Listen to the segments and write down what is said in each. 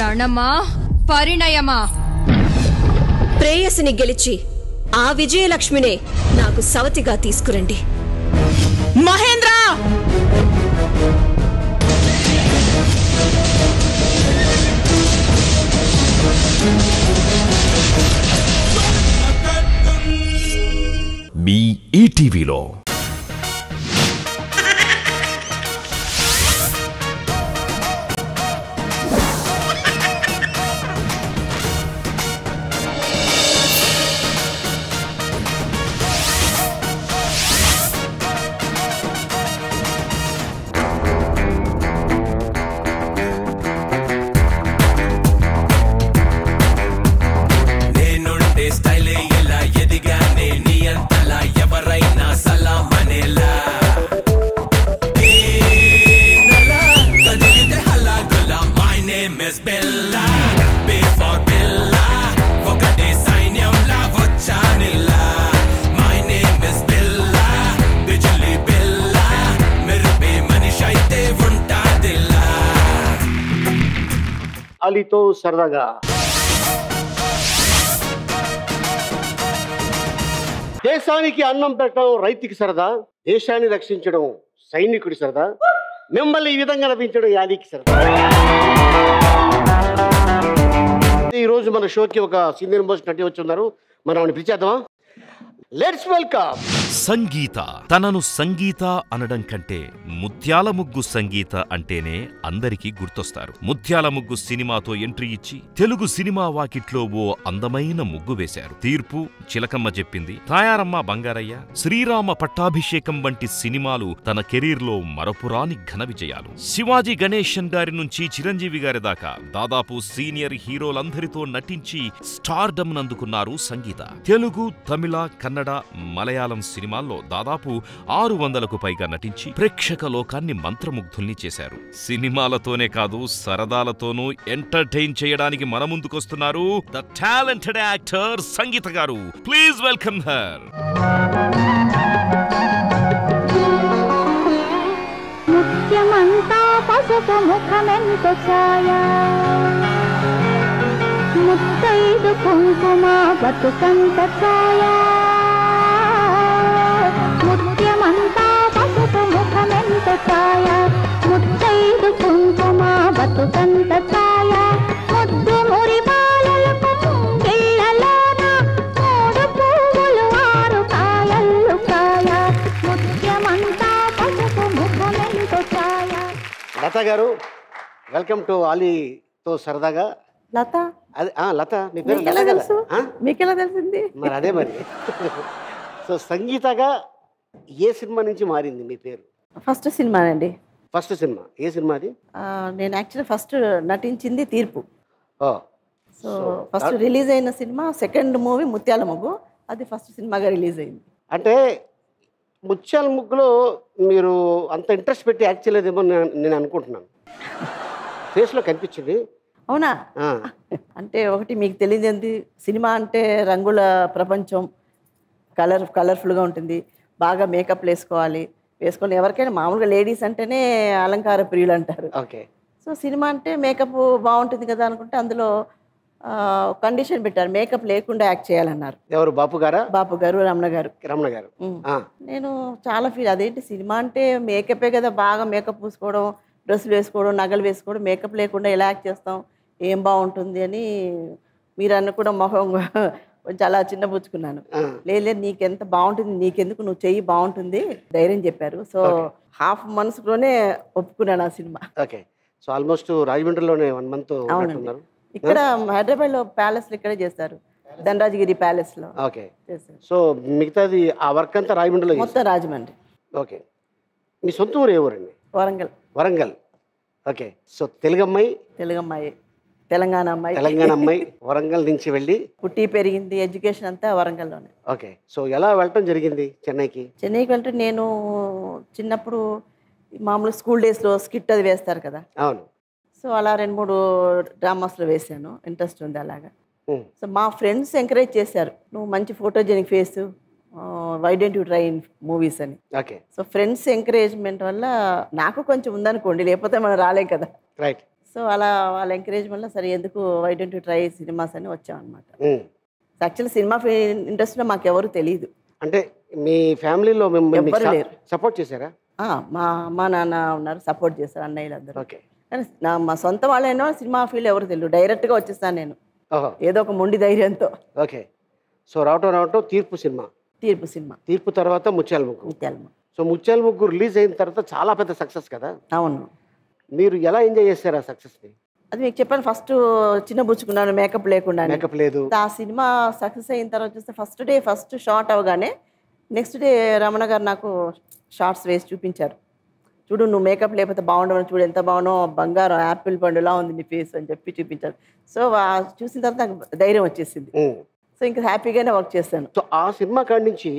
రణమా పరిణయమా ప్రేయసిని గెలిచి ఆ విజయలక్ష్మినే నాకు సవతిగా తీసుకురండి మహేంద్ర మీ ఈటీవీలో నేనుంటే స్టైలే ఎలా ఎదిగానే నీ అంతలా ఎవరైనా సలాం అనేలా ఏ నలా, కదిలితే హల్లా Gulla, my name is Bella, B for Bella, ఒకటే సైన్యంలా వచ్చానిలా. My name is Bella, బిజులి Bella, మెరుపే మనిషి అయితే ఉంటాదిలా అలీతో సరదాగా దేశానికి అన్నం పెట్టడం రైతుకి సరదా దేశాన్ని రక్షించడం సైనికుడి సరదా మిమ్మల్ని ఈ విధంగా నవ్వించడం యాదీకి సరదా ఈ రోజు మన షోకి ఒక సీనియర్ మోస్ట్ నటి వచ్చి ఉన్నారు మనం ఆవిడని పిలిచేద్దామా లెట్స్ వెల్కమ్ సంగీత తనను సంగీత అనడం కంటే ముత్యాల ముగ్గు సంగీత అంటేనే అందరికీ గుర్తొస్తారు ముత్యాల ముగ్గు సినిమాతో ఎంట్రీ ఇచ్చి తెలుగు సినిమా వాకిట్లో ఓ అందమైన ముగ్గు వేశారు తీర్పు చిలకమ్మ చెప్పింది తాయారమ్మ బంగారయ్య శ్రీరామ పట్టాభిషేకం వంటి సినిమాలు తన కెరీర్లో మరపురాని ఘన విజయాలు శివాజీ గణేశన్ గారి నుంచి చిరంజీవి గారి దాకా దాదాపు సీనియర్ హీరోలందరితో నటించి స్టార్డమ్ నందుకున్నారు సంగీత తెలుగు తమిళ కన్నడ మలయాళం సినిమాల్లో దాదాపు ఆరు వందలకు పైగా నటించి ప్రేక్షక లోకాన్ని మంత్రముగ్ధుల్ని చేశారు సినిమాలతోనే కాదు సరదాలతోనూ ఎంటర్టైన్ చేయడానికి మన ముందుకొస్తున్నారు the talented actor Sangeetha garu please welcome her ముత్యమంతా పసుపు ముఖమెంత ఛాయ ముత్తైదు కుంకుమ బతుకంత ఛాయ ముత్యమంతా పసుపు ముఖమెంత ఛాయ ముత్తైదు కుంకుమ బతుకంత ఛాయ ముద్దు మురి బాలలకు ముంగిళ్ళలోన మూడు పువ్వులు ఆరు కాయల్లు కాయ ముత్యమంతా పసుపు ముఖమెంత ఛాయ లత గారు వెల్కమ్ టు ఆలీతో సరదాగా లత అదే ఆ, లత మీ పేరు మీకెలా లత కదా తెలుసు ఆ? మీకెలా తెలిసింది మరి అదే మరి సో సంగీతగా ఏ సినిమా నుంచి మారింది మీ పేరు ఫస్ట్ సినిమానండి ఫస్ట్ సినిమా ఏ సినిమా అది ఆ, నేను యాక్చువల్లీ ఫస్ట్ నటించింది తీర్పు ఓ సో ఫస్ట్ రిలీజ్ అయిన సినిమా సెకండ్ మూవీ ముత్యాల ముగ్గు అది ఫస్ట్ సినిమాగా రిలీజ్ అయింది అంటే ముత్యాల ముగ్గులో మీరు అంత ఇంట్రెస్ట్ పెట్టి యాక్ట్ చేయలేదేమో నేను నేను అనుకుంటున్నాను ఫేస్లో కనిపించింది అవునా ఆ, అంటే ఒకటి మీకు తెలియదు ఏంటి సినిమా అంటే రంగుల ప్రపంచం కలర్ కలర్ఫుల్గా ఉంటుంది బాగా మేకప్ వేసుకోవాలి వేసుకొని ఎవరికైనా మామూలుగా లేడీస్ అంటేనే అలంకార ప్రియులు అంటారు ఓకే సో సినిమా అంటే మేకప్ బాగుంటుంది కదా అనుకుంటే అందులో కండిషన్ పెట్టారు మేకప్ లేకుండా యాక్ట్ చేయాలన్నారు ఎవరు బాపు గారా బాపు గారు రమణ గారు రమణ గారు ఉమ్. ఆ, నేను చాలా ఫీల్ అదేంటి సినిమా అంటే మేకపే కదా బాగా మేకప్ పూసుకోవడం డ్రెస్సులు వేసుకోవడం నగలు వేసుకోవడం మేకప్ లేకుండా ఎలా యాక్ట్ చేస్తాం ఏం బాగుంటుంది అని మీరు అన్న కూడా మొహం కొంచెం అలా చిన్నపుచ్చుకున్నాను ఆ. లేదు లేదు నీకెంత బాగుంటుంది నీకెందుకు నువ్వు చెయ్యి బాగుంటుంది ధైర్యం చెప్పారు సో హాఫ్ మనసులోనే ఒప్పుకున్నాను ఆ సినిమా ఓకే సో ఆల్మోస్ట్ రాజమండ్రిలోనే వన్ మంత్ అవునండి ఉన్నారు ఇక్కడ హైదరాబాద్లో ప్యాలెస్ ఇక్కడే చేస్తారు ధనరాజగిరి ప్యాలెస్ లో ఓకే చేస్తారు సో మిగతాది ఆ వర్క్ అంతా రాజమండ్రిలో చేశారు. మొత్తం రాజమండ్రి ఓకే మీ సొంత ఊరు ఏ ఊరండి వరంగల్ వరంగల్ ఓకే సో తెలుగు అమ్మాయి తెలుగు అమ్మాయి తెలంగాణ అమ్మాయి తెలంగాణ అమ్మాయి వరంగల్ నుంచి వెళ్ళి పుట్టి పెరిగింది ఎడ్యుకేషన్ అంతా వరంగల్లోనే ఓకే సో ఎలా వెళ్ళటం జరిగింది చెన్నైకి చెన్నైకి వెళ్తే నేను చిన్నప్పుడు మామూలు స్కూల్ డేస్లో స్కిట్ అది వేస్తారు కదా అవును సో అలా రెండు మూడు డ్రామాస్లో వేశాను ఇంట్రెస్ట్ ఉంది అలాగా ఉమ్, సో మా ఫ్రెండ్స్ ఎంకరేజ్ చేశారు నువ్వు మంచి photogenic face why don't you try in movies అని ఓకే సో ఫ్రెండ్స్ ఎంకరేజ్మెంట్ వల్ల నాకు కొంచెం ఉందనుకోండి లేకపోతే మనం రాలేం కదా రైట్ సో అలా వాళ్ళ ఎంకరేజ్ వల్ల సరే ఎందుకు వై డోంట్ ట్రై సినిమాస్ అని వచ్చామన్నమాట ఉమ్. యాక్చువల్లీ సినిమా ఇండస్ట్రీలో మాకు ఎవరు తెలియదు అంటే మీ ఫ్యామిలీలో ఎవ్వరు లేరు. సపోర్ట్ చేశారా ఆ, మా అమ్మ నాన్న ఉన్నారు సపోర్ట్ చేస్తారు అన్నయ్యలు అందరూ ఓకే కానీ నా మా సొంత వాళ్ళైనా సినిమా ఫీల్డ్ ఎవరు తెలియదు డైరెక్ట్గా వచ్చేస్తాను నేను ఓహో ఏదో ఒక మొండి ధైర్యంతో ఓకే సో రావటం రావటం తీర్పు సినిమా తీర్పు సినిమా తీర్పు తర్వాత ముత్యాల ముగ్గు ముత్యాలమ్మ సో ముత్యాల ముగ్గు రిలీజ్ అయిన తర్వాత చాలా పెద్ద సక్సెస్ కదా అవును మీరు ఎలా ఎంజాయ్ చేశారు ఆ సక్సెస్ని అది మీకు చెప్పాను ఫస్ట్ చిన్న బుచ్చుకున్నాను మేకప్ లేకుండా మేకప్ లేదు ఆ సినిమా సక్సెస్ అయిన తర్వాత చూస్తే ఫస్ట్ డే ఫస్ట్ షార్ట్ అవగానే నెక్స్ట్ డే రమణ గారు నాకు షార్ట్స్ వేసి చూపించారు చూడు నువ్వు మేకప్ లేకపోతే బాగుండవు చూడు ఎంత బాగున్నావు బంగారం యాపిల్ పండులా ఉంది నీ ఫేస్ అని చెప్పి చూపించారు సో ఆ చూసిన తర్వాత నాకు ధైర్యం వచ్చేసింది ఉమ్. సో ఇంకా హ్యాపీగానే వర్క్ చేస్తాను సో ఆ సినిమా కాడి నుంచి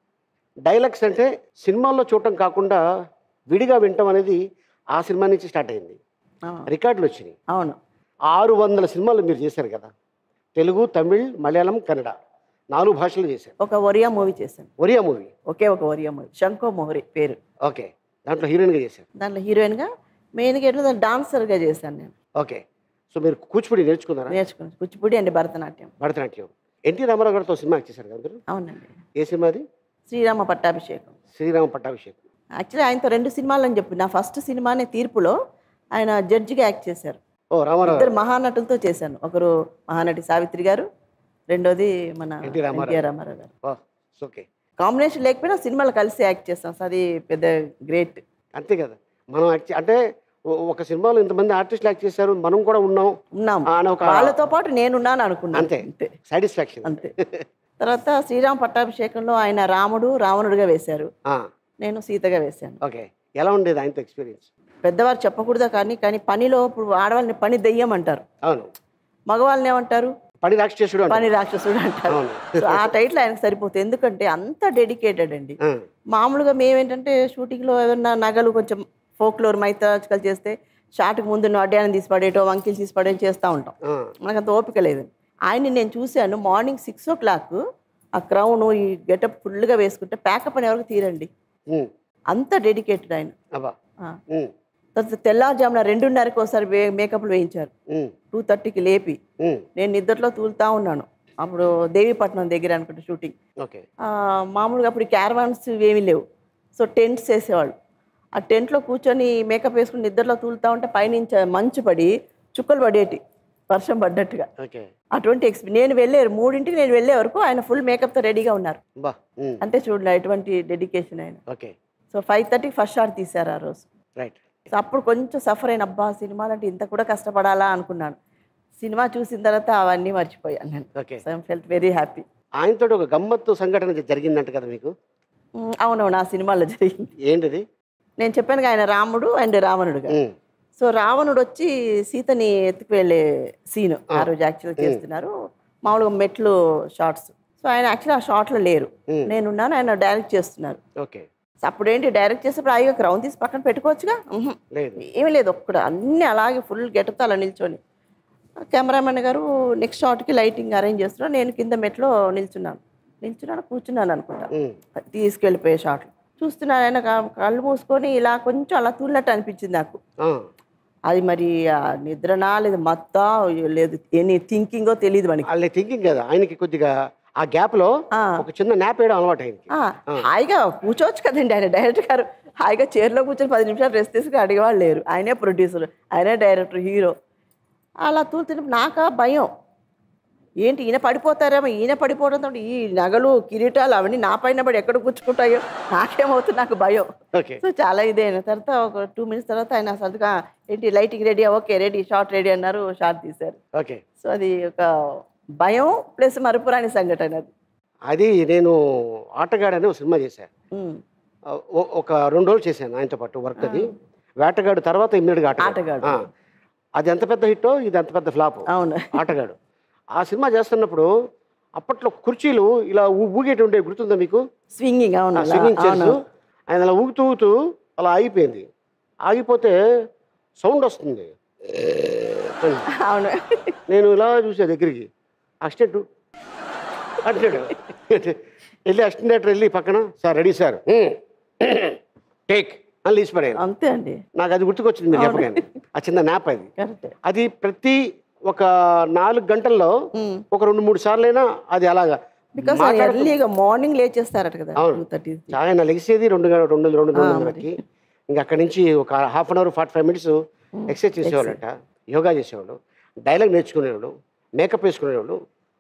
డైలాగ్స్ అంటే సినిమాల్లో చూడటం కాకుండా విడిగా వినటం అనేది ఆ సినిమా నుంచి స్టార్ట్ అయింది ఆ, రికార్డులు వచ్చినాయి అవును ఆరు వందల సినిమాలు మీరు చేశారు కదా తెలుగు తమిళ్ మలయాళం కన్నడ నాలుగు భాషలు చేశారు ఒక ఒరియా మూవీ చేశాను ఒరియా మూవీ ఒకే ఒక ఒరియా మూవీ శంకో మొహరి పేరు ఓకే దాంట్లో హీరోయిన్గా చేశారు దాంట్లో హీరోయిన్గా మెయిన్గా ఏంటో డాన్సర్గా చేశాను నేను ఓకే సో మీరు కూచిపూడి నేర్చుకున్నారా నేర్చుకున్నాను కూచిపూడి అండ్ భరతనాట్యం భరతనాట్యం ఎన్టీ రామారావు గారితో సినిమా యాక్ట్ చేశారు కదా మీరు అవునండి ఏ సినిమాది శ్రీరామ పట్టాభిషేకం శ్రీరామ పట్టాభిషేకం యాక్చువల్లీ ఆయనతో రెండు సినిమాలు అని చెప్పి నా ఫస్ట్ సినిమానే తీర్పులో ఆయన జడ్జిగా యాక్ట్ చేశారు ఓ రామారావు ఇద్దరు మహానటులతో చేశాను ఒకరు మహానటి సావిత్రి గారు రెండోది మన ఎన్టీ రామారావు. ఎన్టీఆర్ రామారావు గారు ఓ ఓకే కాంబినేషన్ లేకపోయినా సినిమాలు కలిసి యాక్ట్ చేస్తాం సో అది పెద్ద గ్రేట్ అంతే కదా మనం యాక్ట్ అంటే ఒ- ఒక సినిమాలో ఇంతమంది ఆర్టిస్టులు యాక్ట్ చేశారు మనం కూడా ఉన్నాం ఉన్నాం ఆ, అని ఒక వాళ్ళతో పాటు నేనున్నాను అనుకున్నాను అంతే అంతే సాటిస్ఫాక్షన్ అంతే తర్వాత శ్రీరామ పట్టాభిషేకంలో ఆయన రాముడు రావణుడిగా వేశారు నేను సీతగా వేశాను ఓకే ఎలా ఉండేది ఆయనతో ఎక్స్పీరియన్స్ పెద్దవారు చెప్పకూడదా కానీ కానీ పనిలో ఇప్పుడు ఆడవాళ్ళని పని దెయ్యం అంటారు అవును మగవాళ్ళని ఏమంటారు పని రాక్షసుడు పని అంటారు. రాక్షసుడు అంటారు అవును. సో ఆ టైటిల్ ఆయనకు సరిపోతుంది ఎందుకంటే అంత డెడికేటెడ్ అండి ఆ, మామూలుగా మేమేంటంటే షూటింగ్లో ఏమన్నా నగలు కొంచెం ఫోక్లోర్ మైథాలజికల్ చేస్తే షార్ట్కి ముందు అడ్డాన్ని తీసి పడేయటం వంకిలు తీసి పడేయటం చేస్తూ ఉంటాం ఆ, మనకు అంత ఓపిక లేదు ఆయన్ని నేను చూశాను మార్నింగ్ సిక్స్ ఓ క్లాక్ ఆ క్రౌన్ ఈ గెటప్ ఫుల్గా వేసుకుంటే ప్యాకప్ అని ఎవరికి తీరండి ఉమ్, అంత డెడికేటెడ్ ఆయన అబ్బా ఆ. ఉమ్, తర్వాత తెల్లారుజామున రెండున్నరకి ఒకసారి వే- మేకప్లు వేయించారు ఉమ్, టూ థర్టీకి లేపి ఉమ్, నేను నిద్రలో తూలుతా ఉన్నాను అప్పుడు దేవీపట్నం దగ్గర అనుకుంటా షూటింగ్ ఓకే ఆ, మామూలుగా అప్పుడు క్యారవాన్స్ ఏమీ లేవు సో టెంట్స్ వేసేవాళ్ళు ఆ టెంట్లో కూర్చొని మేకప్ వేసుకుని నిద్రలో తూలుతా ఉంటే పైనుంచి మంచు పడి చుక్కలు పడేటి వర్షం పడ్డట్టుగా ఓకే అటువంటి ఎక్స్పీ నేను వెళ్ళే మూడింటికి నేను వెళ్ళే వరకు ఆయన ఫుల్ మేకప్తో రెడీగా ఉన్నారు బా ఉమ్, అంటే చూడండి ఎటువంటి డెడికేషన్ ఆయన ఓకే సో ఫైవ్ థర్టీకి ఫస్ట్ షాట్ తీశారు ఆ రోజు రైట్ సో అప్పుడు కొంచెం సఫర్ అయిన అబ్బా సినిమాలు అంటే ఇంత కూడా కష్టపడాలా అనుకున్నాను సినిమా చూసిన తర్వాత అవన్నీ మర్చిపోయాను నేను okay so felt very happy ఆయనతో ఒక గమ్మత్తు సంఘటన జరిగిందంట కదా మీకు అవునవును ఆ సినిమాలో జరిగింది ఏంటిది నేను చెప్పాను ఆయన రాముడు అండ్ రావణుడుగా ఉమ్, సో రావణుడు వచ్చి సీతని ఎత్తుకు వెళ్ళే సీన్ ఆ రోజు యాక్చువల్ చేస్తున్నారు మామూలుగా మెట్లు షార్ట్స్ సో ఆయన యాక్చువల్ ఆ షార్ట్లో లేరు ఉమ్, నేనున్నాను ఆయన డైరెక్ట్ చేస్తున్నారు ఓకే సో అప్పుడు ఏంటి డైరెక్ట్ చేసేప్పుడు ఆయన క్రౌన్ తీసి పక్కన పెట్టుకోవచ్చుగా ఉహుం. లేదు ఏమీ లేదు ఒక్కడ అన్నీ అలాగే ఫుల్ గెటప్తో అలా నిల్చొని కెమెరామెన్ గారు నెక్స్ట్ షాట్కి లైటింగ్ అరేంజ్ చేస్తున్నారు నేను కింద మెట్లో నిల్చున్నాను నిల్చున్నాను కూర్చున్నాను అనుకుంటా ఉమ్, తీసుకెళ్ళిపోయే షాట్లు చూస్తున్నాను ఆయన క- కళ్ళు మూసుకొని ఇలా కొంచెం అలా తూలినట్టు అనిపించింది నాకు ఆ, అది మరి ఆ నిద్రనా లేదు మత్తా లేదు ఎనీ థింకింగో తెలియదు మనకి వాళ్ళ థింకింగ్ కదా ఆయనకి కొద్దిగా ఆ గ్యాప్ లో ఆ. ఒక చిన్న నాప్ వేయడం అలవాటు ఆయనకి ఆ, హాయిగా కూర్చోవచ్చు కదండి ఆయన డైరెక్టర్ గారు హాయిగా చైర్లో కూర్చొని పది నిమిషాలు రెస్ట్ తీసుకుని అడిగేవాళ్ళు లేరు ఆయనే ప్రొడ్యూసర్ ఆయనే డైరెక్టర్ హీరో అలా తూలుతున్నప్పుడు నాకా భయం ఏంటి ఈయన పడిపోతారేమో ఈయన పడిపోవడంతో ఈ నగలు కిరీటాలు అవన్నీ నా పైన పడి ఎక్కడ కూర్చుకుంటాయో నాకేమవుతుంది నాకు భయం ఓకే సో చాలా ఇదే అయిన తర్వాత ఒక టూ మినిట్స్ తర్వాత ఆయన సర్దుగా ఏంటి lighting ready okay ready shot ready అన్నారు షార్ట్ తీశారు ఓకే సో అది ఒక భయం ప్లస్ మరుపురాని సంఘటన అది అది నేను ఆటగాడని ఒక సినిమా చేశాను ఉమ్. ఒక రెండు రోజులు చేశాను ఆయనతో పాటు వర్క్ అది వేటగాడు తర్వాత ఇమ్మీడియట్గా ఆటగాడు. ఆటగాడు ఆ. అది ఎంత పెద్ద హిట్టో ఇది ఎంత పెద్ద ఫ్లాప్ అవును ఆటగాడు ఆ సినిమా చేస్తున్నప్పుడు అప్పట్లో కుర్చీలు ఇలా ఊ- ఊగేటి ఉండే గుర్తుందా మీకు స్వింగింగ్ అవును అలా, స్విమ్మింగ్ అవును చైర్స్ ఆయన అలా ఊగుతూ ఊగుతూ అలా ఆగిపోయింది ఆగిపోతే సౌండ్ వస్తుంది అని. అవును నేను ఇలా చూసా దగ్గరికి అసిస్టెంట్ అంటాడు వెళ్ళి అసిస్టెంట్ డైరెక్టర్ వెళ్ళి పక్కన సార్ రెడీ సార్ టేక్ అని లేచి పడాను అంతే అండి నాకు అది గుర్తుకొచ్చింది మీరు చెప్పగానే ఆ చిన్న న్యాప్ అది కరెక్ట్ అది ప్రతి ఒక నాలుగు గంటల్లో ఒక రెండు మూడు సార్లైనా అది అలాగా బికాస్ మాట్లాడుతూ- ఎర్లీగా మార్నింగ్ లేచేస్తారట కదా అవును. టూ థర్టీ ఆయన లెగిసేది రెండు గ- రెండు రెండు రెండున్నరకి ఇంకా అక్కడి నుంచి ఒక half an hour forty five minutes exercise చేసేవాళ్ళట యోగా చేసేవాళ్ళు డైలాగ్ నేర్చుకునేవాళ్ళు మేకప్ వేసుకునేవాళ్ళు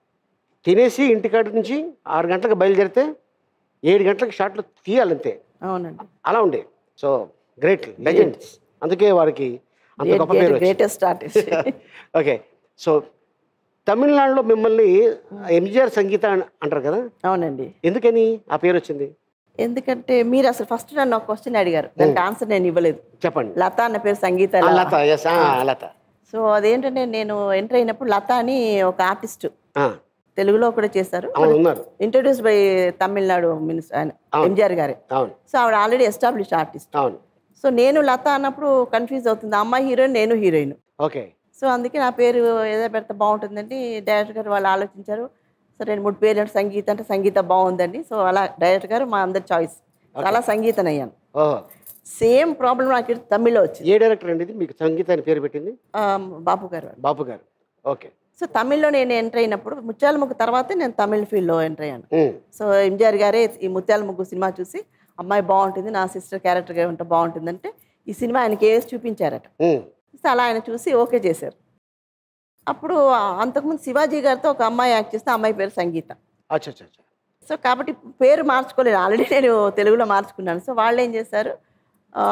తినేసి ఇంటికాడ నుంచి ఆరు గంటలకు బయలుదేరితే ఏడు గంటలకు షాట్లు తీయాలంతే అవునండి అలా ఉండే సో గ్రేట్ లెజెండ్స్ అందుకే వారికి అంత గొప్ప పేరు వచ్చింది. గ్రేటెస్ట్ ఆర్టిస్ట్ ఓకే సో తమిళనాడులో మిమ్మల్ని ఎంజిఆర్ సంగీత అన్- అంటారు కదా అవునండి ఎందుకని ఆ పేరు వచ్చింది ఎందుకంటే మీరు అసలు ఫస్ట్ నన్ను ఒక క్వశ్చన్ అడిగారు దానికి ఆన్సర్ నేను ఇవ్వలేదు చెప్పండి లత అన్న పేరు సంగీత ఆ, లత. లత ఎస్ లత సో అదేంటంటే నేను ఎంటర్ అయినప్పుడు లత అని ఒక ఆర్టిస్ట్ ఆ, తెలుగులో కూడా చేశారు అవును ఉన్నారు ఇంట్రడ్యూస్ బై తమిళనాడు మినిస్టర్ ఆయన అవును. ఎంజిఆర్ గారే అవును సో ఆవిడ ఆల్రెడీ ఎస్టాబ్లిష్డ్ ఆర్టిస్ట్ అవును సో నేను లత అన్నప్పుడు కన్ఫ్యూజ్ అవుతుంది ఆ అమ్మాయి హీరోయిన్ నేను హీరోయిన్ ఓకే సో అందుకే నా పేరు ఏదో పెడితే బాగుంటుందండి డైరెక్టర్ గారు వాళ్ళు ఆలోచించారు సో రెండు మూడు పేర్లు అంటే సంగీత అంటే సంగీత బాగుందండి సో అలా డైరెక్టర్ గారు మా అందరి చాయిస్ అలా సంగీతం అయ్యాను ఓహో సేమ్ ప్రాబ్లం నాకు ఇక్కడ తమిళ్లో వచ్చింది ఏ డైరెక్టర్ అండి ఇది మీకు సంగీత అని పేరు పెట్టింది ఆ, బాపు గారు వాళ్ళు. బాపు గారు ఓకే సో తమిళ్లో నేను ఎంటర్ అయినప్పుడు ముత్యాల ముగ్గు తర్వాతే నేను తమిళ్ ఫీల్డ్లో ఎంటర్ అయ్యాను ఉమ్, సో ఎంజిఆర్ గారే ఈ ముత్యాల ముగ్గు సినిమా చూసి అమ్మాయి బాగుంటుంది నా సిస్టర్ క్యారెక్టర్గా ఉంటే బాగుంటుందంటే ఈ సినిమా ఆయనకి వేసి చూపించారట ఉమ్, సో అలా ఆయన చూసి ఓకే చేశారు అప్పుడు ఆ అంతకుముందు శివాజీ గారితో ఒక అమ్మాయి యాక్ట్ చేస్తే ఆ అమ్మాయి పేరు సంగీత అచ్చా అచ్చా అచ్చా సో కాబట్టి పేరు మార్చుకోలేదు ఆల్రెడీ నేను తెలుగులో మార్చుకున్నాను సో వాళ్ళు ఏం చేశారు ఆ,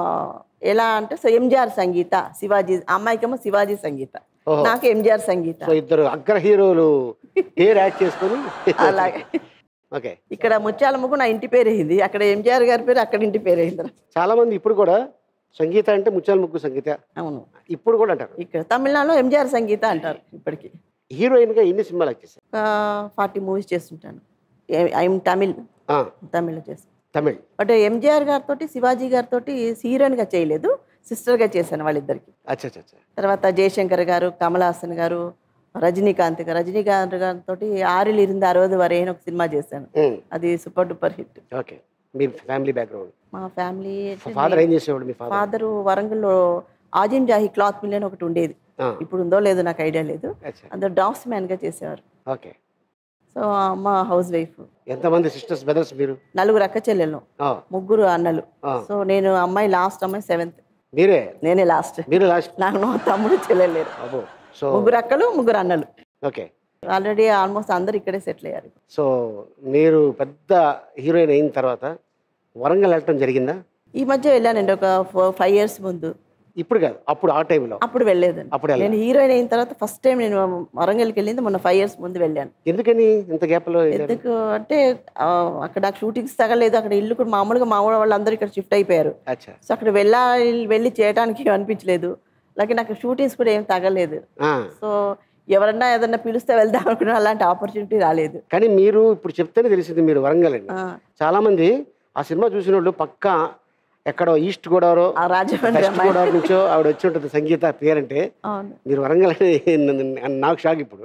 ఎలా అంటే సో ఎంజిఆర్ సంగీత శివాజీ ఆ అమ్మాయికేమో శివాజీ సంగీత ఓహో. నాకు ఎంజిఆర్ సంగీత సో ఇద్దరు అగ్ర హీరోలు పేరు యాడ్ చేసుకొని అలాగే ఓకే ఇక్కడ ముత్యాల ముగ్గు నా ఇంటి పేరు అయింది అక్కడ ఎంజిఆర్ గారి పేరు అక్కడ ఇంటి పేరు అయింది చాలా మంది ఇప్పుడు కూడా సంగీత అంటే ముత్యాల ముగ్గు సంగీత అవును ఇప్పుడు కూడా అంటారు ఇక్కడ తమిళనాడులో ఎంజిఆర్ సంగీత అంటారు ఇప్పటికి హీరోయిన్ గా ఎన్ని సినిమాలు యాక్ట్ చేశారు ఒక ఫార్టీ మూవీస్ చేస్తుంటాను ఐఎమ్ తమిళ్ ఆ, తమిళ్లో చేస్తాను తమిళ్ బట్ ఎంజిఆర్ గారితో శివాజీ గారితో హీరోయిన్గా చేయలేదు సిస్టర్గా చేశాను వాళ్ళిద్దరికి అచ్చా అచ్చా అచ్చా తర్వాత జయశంకర్ గారు కమల్ హాసన్ గారు రజనీకాంత్ గారు రజనీకాంత్ గారితో ఆరిల్ ఇరింది అరవది వరే అని ఒక సినిమా చేశాను ఉమ్, అది సూపర్ డూపర్ హిట్ ఓకే మీ ఫ్యామిలీ బ్యాక్గ్రౌండ్ మా ఫ్యామిలీ ఫాదర్ ఏం చేసేవాడు మీ ఫాదర్ ఫాదరు వరంగల్లో ఆజిమ్ జాహీ క్లాత్ మిల్ అని ఒకటి ఉండేది ఆ, ఇప్పుడు ఉందో లేదో నాకు ఐడియా లేదు అచ్చా అందులో డాక్స్ మ్యాన్గా చేసేవారు ఓకే సో అమ్మ హౌస్ వైఫ్ ఎంతమంది సిస్టర్స్ బ్రదర్స్ మీరు నలుగురు అక్క చెల్లెళ్ళు ఆ, ముగ్గురు అన్నలు ఆ. సో నేను అమ్మాయి లాస్ట్ అమ్మాయి సెవెంత్ మీరే నేనే లాస్ట్ మీరు లాస్ట్ నాకు నో తమ్ముడు చెల్లెలేరు అబ్బో సో ముగ్గురు అక్కలు ముగ్గురు అన్నలు ఓకే ఆల్రెడీ ఆల్మోస్ట్ అందరు ఇక్కడే సెటిల్ అయ్యారు సో మీరు పెద్ద హీరోయిన్ అయిన తర్వాత వరంగల్ వెళ్ళటం జరిగిందా ఈ మధ్య వెళ్ళానండి ఒక ఫోర్ ఫైవ్ ఇయర్స్ ముందు ఇప్పుడు కాదు అప్పుడు ఆ టైంలో అప్పుడు వెళ్ళలేదండి అప్పుడు వెళ్ళాలి. నేను హీరోయిన్ అయిన తర్వాత ఫస్ట్ టైం నేను వరంగల్కి వెళ్ళింది మొన్న ఫైవ్ ఇయర్స్ ముందు వెళ్ళాను ఎందుకని ఇంత గ్యాప్లో ఎందుకు అంటే ఆ, అక్కడ నాకు షూటింగ్స్ తగలేదు అక్కడ ఇల్లు కూడా మామూలుగా మామూలు వాళ్ళందరూ ఇక్కడ షిఫ్ట్ అయిపోయారు అచ్చా సో అక్కడ వెళ్ళాలి వెళ్ళి చేయడానికి ఏం అనిపించలేదు అలాగే నాకు షూటింగ్స్ కూడా ఏం తగలేదు ఆ, సో ఎవరన్నా ఏదన్నా పిలిస్తే వెళ్దాం అనుకున్నా అలాంటి ఆపర్చునిటీ రాలేదు కానీ మీరు ఇప్పుడు చెప్తేనే తెలిసింది మీరు వరంగల్ అని ఆ, చాలా మంది ఆ సినిమా చూసిన వాళ్ళు పక్కా ఎక్కడో ఈస్ట్ గోదావరి ఆ రాజమండ్రి వెస్ట్ అమ్మాయి గోదావరి నుంచో ఆవిడ వచ్చి ఉంటుంది సంగీత పేరంటే అవును మీరు వరంగల్ అని నన్ను- నాకు షాక్ ఇప్పుడు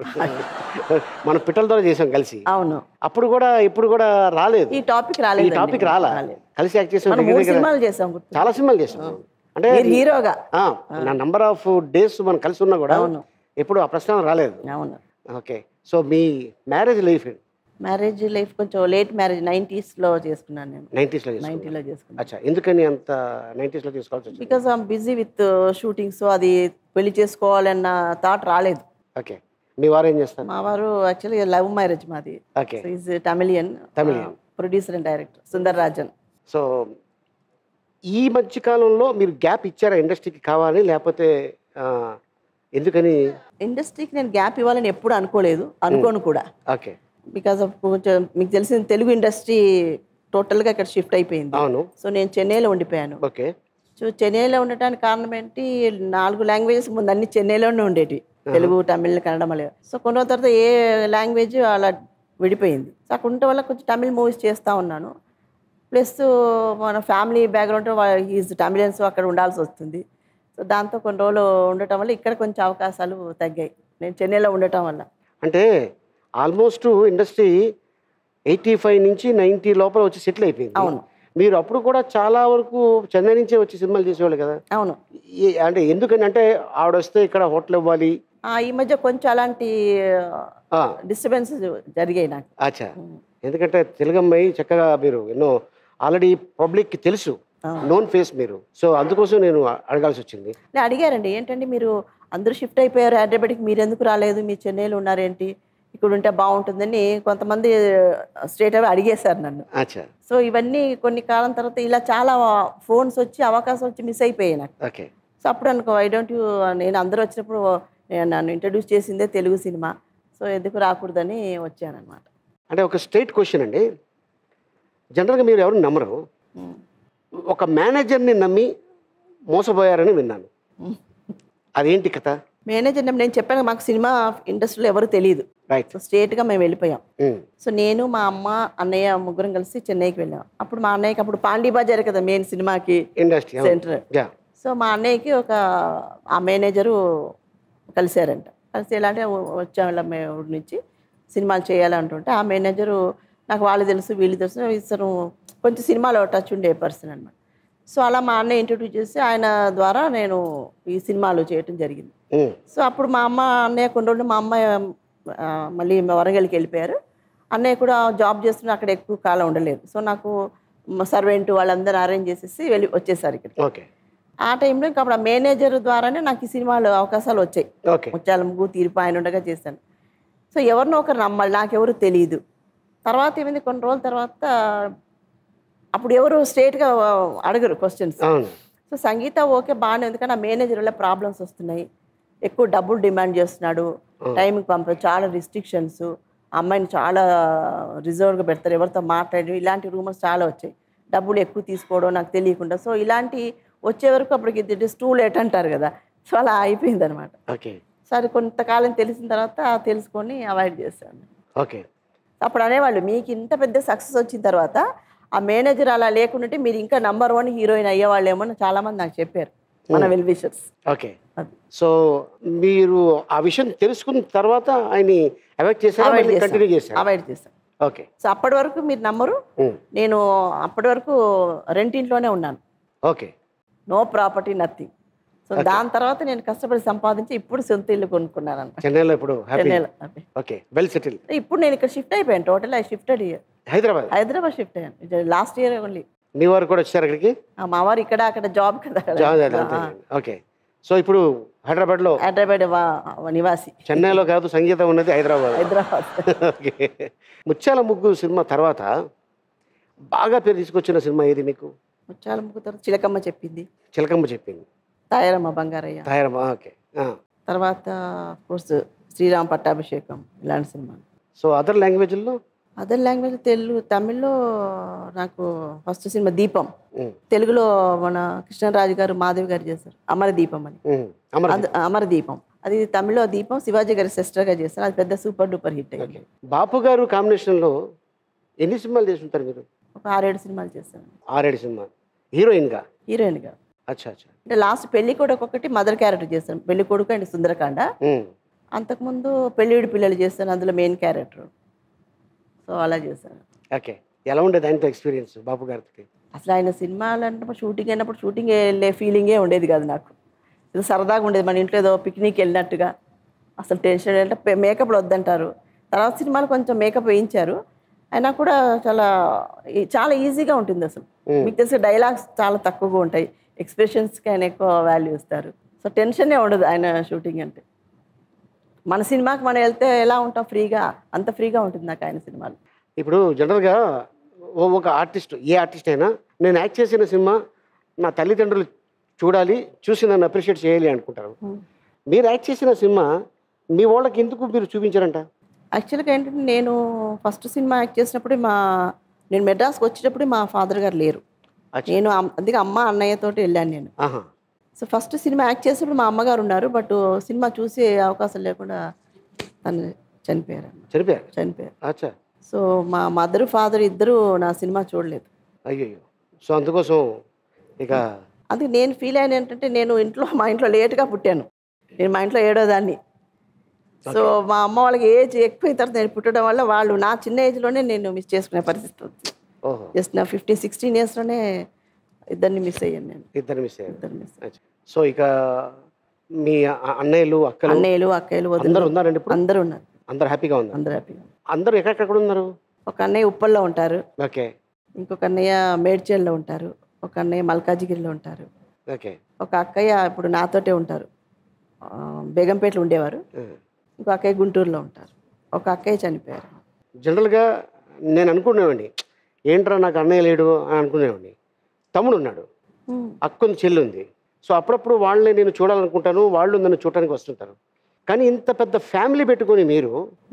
మనం పిట్టల ద్వారా చేసాం కలిసి అవును అప్పుడు కూడా ఇప్పుడు కూడా రాలేదు ఈ టాపిక్ ఈ రాలేదు టాపిక్ రాలా కలిసి యాక్ట్ చేసాం మనం దగ్గర మూడు దగ్గర సినిమాలు చేసాం గుర్తు చాలా సినిమాలు చేసాం అంటే మీరు హీరోగా ఆ, నా నంబర్ ఆఫ్ డేస్ మనం కలిసి ఉన్నా కూడా అవును. ఎప్పుడు ఆ ప్రశ్న రాలేదు అవును ఓకే సో మీ మ్యారేజ్ లైఫ్ మ్యారేజ్ లైఫ్ కొంచెం లేట్ మ్యారేజ్ నైంటీస్ లో చేసుకున్నాను నేను నైంటీస్లో చేసుకున్నాం నైంటీలో చేసుకున్నాను అచ్చా ఎందుకని అంత నైంటీస్లో తీసుకోవాల్సి వచ్చింది because I'm busy with shootings అది పెళ్లి చేసుకోవాలన్న థాట్ రాలేదు ఓకే మీ వారు ఏం చేస్తారు మా వారు యాక్చువల్లీ లవ్ మ్యారేజ్ మాది okay is Tamilian Tamilian. Producer and director Sundar Rajan so ఈ మధ్య కాలంలో మీరు గ్యాప్ ఇచ్చారా ఇండస్ట్రీకి కావాలి లేకపోతే ఆ, ఎందుకని ఇండస్ట్రీకి నేను గ్యాప్ ఇవ్వాలని ఎప్పుడు అనుకోలేదు అనుకోను కూడా ఓకే బికాస్ ఆఫ్ కొంచెం మీకు తెలిసిన తెలుగు ఇండస్ట్రీ టోటల్గా ఇక్కడ షిఫ్ట్ అయిపోయింది అవును సో నేను చెన్నైలో ఉండిపోయాను ఓకే సో చెన్నైలో ఉండటానికి కారణం ఏంటి నాలుగు లాంగ్వేజెస్ ముందు అన్ని చెన్నైలోనే ఉండేవి తెలుగు తమిళ్ కన్నడ మలయాళం సో కొన్ని రోజుల తర్వాత ఏ లాంగ్వేజ్ అలా విడిపోయింది సో అక్కడ ఉండటం వల్ల కొంచెం తమిళ్ మూవీస్ చేస్తూ ఉన్నాను ప్లస్ మన ఫ్యామిలీ బ్యాక్గ్రౌండ్ ఈజ్ తమిళన్స్ అక్కడ ఉండాల్సి వస్తుంది సో దాంతో కొన్ని రోజులు ఉండటం వల్ల ఇక్కడ కొంచెం అవకాశాలు తగ్గాయి నేను చెన్నైలో ఉండటం వల్ల అంటే ఆల్మోస్ట్ ఇండస్ట్రీ ఎయిటీ ఫైవ్ నుంచి నైంటీ లోపల వచ్చి సెటిల్ అయిపోయింది అవును. మీరు అప్పుడు కూడా చాలా వరకు చెన్నై నుంచే వచ్చి సినిమాలు చేసేవాళ్ళు కదా అవును ఈ- అంటే ఎందుకని అంటే ఆవిడ వస్తే ఇక్కడ హోటల్ ఇవ్వాలి ఆ, ఈ మధ్య కొంచెం అలాంటి ఆ, డిస్టర్బెన్స్ జరిగాయి నాకు అచ్చా ఎందుకంటే తెలుగమ్మాయి చక్కగా మీరు ఎన్నో ఆల్రెడీ పబ్లిక్కి తెలుసు నోన్ ఫేస్ మీరు సో అందుకోసం నేను అడగాల్సి వచ్చింది నేను అడిగారండి ఏంటంటే మీరు అందరూ షిఫ్ట్ అయిపోయారు హైదరాబాద్కి మీరు ఎందుకు రాలేదు మీ చెన్నైలో ఉన్నారేంటి ఇక్కడ ఉంటే బాగుంటుందని కొంతమంది స్ట్రేట్ అవే అడిగేశారు నన్ను అచ్చా సో ఇవన్నీ కొన్ని కాలం తర్వాత ఇలా చాలా ఫోన్స్ వచ్చి అవకాశం వచ్చి మిస్ అయిపోయాయి నాకు ఓకే సో అప్పుడు అనుకో ఐ డోంట్ యూ నేను అందరూ వచ్చినప్పుడు నేను నన్ను ఇంట్రడ్యూస్ చేసిందే తెలుగు సినిమా సో ఎందుకు రాకూడదని వచ్చానమాట అంటే ఒక స్ట్రైట్ క్వశ్చన్ అండి జనరల్గా మీరు ఎవరు నమ్మరు ఒక మేనేజర్ని నమ్మి మోసపోయారని విన్నాను అదేంటి కథ మేనేజర్ నేను చెప్పాను మాకు సినిమా ఇండస్ట్రీలో ఎవరు తెలియదు రైట్ సో స్ట్రేట్గా మేము వెళ్ళిపోయాం సో నేను మా అమ్మ అన్నయ్య ముగ్గురం కలిసి చెన్నైకి వెళ్ళాం అప్పుడు మా అన్నయ్యకి అప్పుడు పాండీ బజార్ కదా మెయిన్ సినిమాకి ఇండస్ట్రీ సెంటర్ యా సో మా అన్నయ్యకి ఒక ఆ మేనేజరు కలిశారంట కలిసి ఎలా అంటే వచ్చాం ఇలా మేము ఊరి నుంచి సినిమాలు చేయాలంటుంటే ఆ మేనేజరు నాకు వాళ్ళు తెలుసు వీళ్ళు తెలుసు ఇతను కొంచెం సినిమాలో టచ్ ఉండే పర్సన్ అనమాట సో అలా మా అన్నయ్య ఇంట్రడ్యూస్ చేసి ఆయన ద్వారా నేను ఈ సినిమాలు చేయటం జరిగింది సో అప్పుడు మా అమ్మ అన్నయ్య కొన్ని రోజులు మా అమ్మ ఆ, మళ్ళీ వరంగల్కి వెళ్ళిపోయారు అన్నయ్య కూడా జాబ్ చేస్తున్న అక్కడ ఎక్కువ కాలం ఉండలేదు సో నాకు సర్వెంట్ వాళ్ళందరూ అరేంజ్ చేసేసి వెళ్ళి వచ్చేసారు ఇక్కడ ఓకే ఆ టైంలో ఇంకా అప్పుడు ఆ మేనేజర్ ద్వారానే నాకు ఈ సినిమాలు అవకాశాలు వచ్చాయి ఓకే ముత్యాల ముగ్గు తీర్పు ఆయన ఉండగా చేశాను సో ఎవరినో ఒకరు నమ్మాలి నాకెవరు తెలియదు తర్వాత ఏమైంది కొన్ని రోజుల తర్వాత అప్పుడు ఎవరు స్ట్రేట్గా అడగరు క్వశ్చన్స్ అవును సో సంగీత ఓకే బాగానే ఉంది కానీ ఆ మేనేజర్ వల్ల ప్రాబ్లమ్స్ వస్తున్నాయి ఎక్కువ డబ్బులు డిమాండ్ చేస్తున్నాడు టైంకి పంప చాలా రిస్ట్రిక్షన్స్ అమ్మాయిని చాలా రిజర్వ్గా పెడతారు ఎవరితో మాట్లాడడం ఇలాంటి రూమర్స్ చాలా వచ్చాయి డబ్బులు ఎక్కువ తీసుకోవడం నాకు తెలియకుండా సో ఇలాంటి వచ్చే వరకు అప్పటికి ఇట్ ఇస్ టూ లేట్ అంటారు కదా సో అలా అయిపోయింది అనమాట ఓకే సరే కొంతకాలం తెలిసిన తర్వాత తెలుసుకొని అవాయిడ్ చేశాను ఓకే అప్పుడు అనేవాళ్ళు మీకు ఇంత పెద్ద సక్సెస్ వచ్చిన తర్వాత ఆ మేనేజర్ అలా లేకుంటే మీరు ఇంకా నంబర్ వన్ హీరోయిన్ అయ్యేవాళ్ళేమో అని చాలా మంది నాకు చెప్పారు మన వెల్ విషర్స్ ఓకే సో మీరు ఆ విషయం తెలుసుకున్న తర్వాత ఆయన్ని అవాయిడ్ చేశారా అవాయిడ్ కంటిన్యూ చేశాను చేశారు అవాయిడ్ చేశాను ఓకే సో అప్పటి వరకు మీరు నమ్మరు నేను అప్పటి వరకు రెంటింట్లోనే ఉన్నాను okay no property nothing so దాని తర్వాత నేను కష్టపడి సంపాదించి ఇప్పుడు సొంత ఇల్లు కొనుక్కున్నాను అనమాట చెన్నైలో ఇప్పుడు హ్యాపీ చెన్నైలో ఓకే వెల్ సెటిల్ ఇప్పుడు నేను ఇక్కడ షిఫ్ట్ అయిపోయాను total I shifted year Hyderabad Hyderabad shift అయ్యాను లాస్ట్ ఇయర్ ఓన్లీ మీ వారు కూడా వచ్చారు అక్కడికి మా వారు ఇక్కడ అక్కడ జాబ్ కదా జాబ్ అంతే ఓకే సో ఇప్పుడు హైదరాబాద్లో హైదరాబాద్ వా- నివాసి చెన్నైలో కాదు సంగీతం ఉన్నది హైదరాబాద్ హైదరాబాద్ ఓకే ముత్యాల ముగ్గు సినిమా తర్వాత బాగా పేరు తీసుకొచ్చిన సినిమా ఏది మీకు ముచ్చాల ముగ్గు తర్వాత చిలకమ్మ చెప్పింది చిలకమ్మ చెప్పింది తాయారమ్మ బంగారయ్య తాయారమ్మ ఓకే తర్వాత కోర్స్ శ్రీరామ్ పట్టాభిషేకం ఇలాంటి సినిమాలు సో అదర్ లాంగ్వేజ్లో అదర్ లాంగ్వేజ్ తెలుగు తమిళ్లో నాకు ఫస్ట్ సినిమా దీపం తెలుగులో మన కృష్ణరాజు గారు మాధవి గారు చేశారు అమర దీపం అని అమర్ అది అమర దీపం అది తమిళ్లో దీపం శివాజీ గారి సిస్టర్గా చేస్తారు అది పెద్ద సూపర్ డూపర్ హిట్ అయ్యింది బాపు గారు కాంబినేషన్లో ఎన్ని సినిమాలు చేసి ఉంటారు మీరు ఒక ఆరేడు సినిమాలు చేశాను ఆరేడు సినిమా హీరోయిన్గా హీరోయిన్గా అచ్చా అచ్చా అంటే లాస్ట్ పెళ్లి కొడుకు ఒకటి మదర్ క్యారెక్టర్ చేశాను పెళ్లి కొడుకు అండ్ సుందరకాండ ఉమ్. అంతకుముందు పెళ్ళిడి పిల్లలు చేస్తాను అందులో మెయిన్ క్యారెక్టర్ సో అలా చేశాను ఓకే ఎలా ఉండేది ఆయనతో ఎక్స్పీరియన్స్ బాపు గారికి అసలు ఆయన సినిమాలు అంటే షూటింగ్ అయినప్పుడు షూటింగ్ వెళ్ళే ఫీలింగే ఉండేది కాదు నాకు ఇది సరదాగా ఉండేది మన ఇంట్లో ఏదో పిక్నిక్ వెళ్ళినట్టుగా అసలు టెన్షన్ అంటే మేకప్లు వద్దంటారు తర్వాత సినిమాలు కొంచెం మేకప్ వేయించారు అయినా కూడా చాలా ఈ- చాలా ఈజీగా ఉంటుంది అసలు మీకు తెలిసి డైలాగ్స్ చాలా తక్కువగా ఉంటాయి ఎక్స్ప్రెషన్స్కి ఆయన ఎక్కువ వాల్యూ ఇస్తారు సో టెన్షనే ఉండదు ఆయన షూటింగ్ అంటే మన సినిమాకి మనం వెళ్తే ఎలా ఉంటాం ఫ్రీగా అంత ఫ్రీగా ఉంటుంది నాకు ఆయన సినిమాలు ఇప్పుడు జనరల్గా ఓ ఒక ఆర్టిస్ట్ ఏ ఆర్టిస్ట్ అయినా నేను యాక్ట్ చేసిన సినిమా నా తల్లిదండ్రులు చూడాలి చూసి నన్ను అప్రిషియేట్ చేయాలి అనుకుంటారు మీరు యాక్ట్ చేసిన సినిమా మీ వాళ్ళకి ఎందుకు మీరు చూపించారంట యాక్చువల్గా ఏంటంటే నేను ఫస్ట్ సినిమా యాక్ట్ చేసినప్పుడు మా నేను మెడ్రాస్కి వచ్చేటప్పుడు మా ఫాదర్ గారు లేరు అచ్చా. నేను అమ్- అందుకే అమ్మ అన్నయ్యతోటి వెళ్ళాను నేను ఆహా సో ఫస్ట్ సినిమా యాక్ట్ చేసినప్పుడు మా అమ్మగారు ఉన్నారు బట్ సినిమా చూసే అవకాశం లేకుండా తను చనిపోయారు చనిపోయారు చనిపోయారు అచ్చా సో మా మదర్ ఫాదర్ ఇద్దరు నా సినిమా చూడలేదు అయ్యయ్యో సో అందుకోసం ఇక అందుకే నేను ఫీల్ అయిన ఏంటంటే నేను ఇంట్లో మా ఇంట్లో లేట్గా పుట్టాను నేను మా ఇంట్లో ఏడోదాన్ని సో మా అమ్మ వాళ్ళకి ఏజ్ ఎక్కువ తర్వాత నేను పుట్టడం వల్ల వాళ్ళు నా చిన్న ఏజ్లోనే నేను మిస్ చేసుకునే పరిస్థితి వచ్చింది ఓహో జస్ట్ నా ఫిఫ్టీన్ సిక్స్టీన్ ఇయర్స్లోనే ఇద్దరిని మిస్ అయ్యాను నేను ఇద్దరు మిస్ అయ్యారు ఇద్దరు మిస్ అచ్చా. సో ఇక మీ అ- అన్నయ్యలు అక్కలు అన్నయ్యలు అక్కయ్యలు వదిన అందరూ ఉన్నారండి ఇప్పుడు అందరూ ఉన్నారు అందరు హ్యాపీగా ఉన్నారు అందరూ హ్యాపీగా అందరూ ఎక్కడెక్కడ ఉన్నారు ఒక అన్నయ్య ఉప్పల్లో ఉంటారు ఓకే ఇంకొక అన్నయ్య మేడ్చల్లో ఉంటారు ఒక అన్నయ్య మల్కాజిగిరిలో ఉంటారు ఓకే ఒక అక్కయ్య ఇప్పుడు నాతోటే ఉంటారు ఆ, బేగంపేటలో ఉండేవారు ఇంకో అక్కయ్య గుంటూరులో ఉంటారు ఒక అక్కయ్య చనిపోయారు జనరల్గా నేను అనుకునేవాడిని ఏంట్రా నాకు అన్నయ్య లేడు అని అనుకునేవాడిని తమ్ముడు ఉన్నాడు అక్కుంది చెల్లి ఉంది సో అప్పుడప్పుడు వాళ్ళని నేను చూడాలనుకుంటాను వాళ్ళు నన్ను చూడటానికి వస్తుంటారు కానీ ఇంత పెద్ద ఫ్యామిలీ పెట్టుకొని మీరు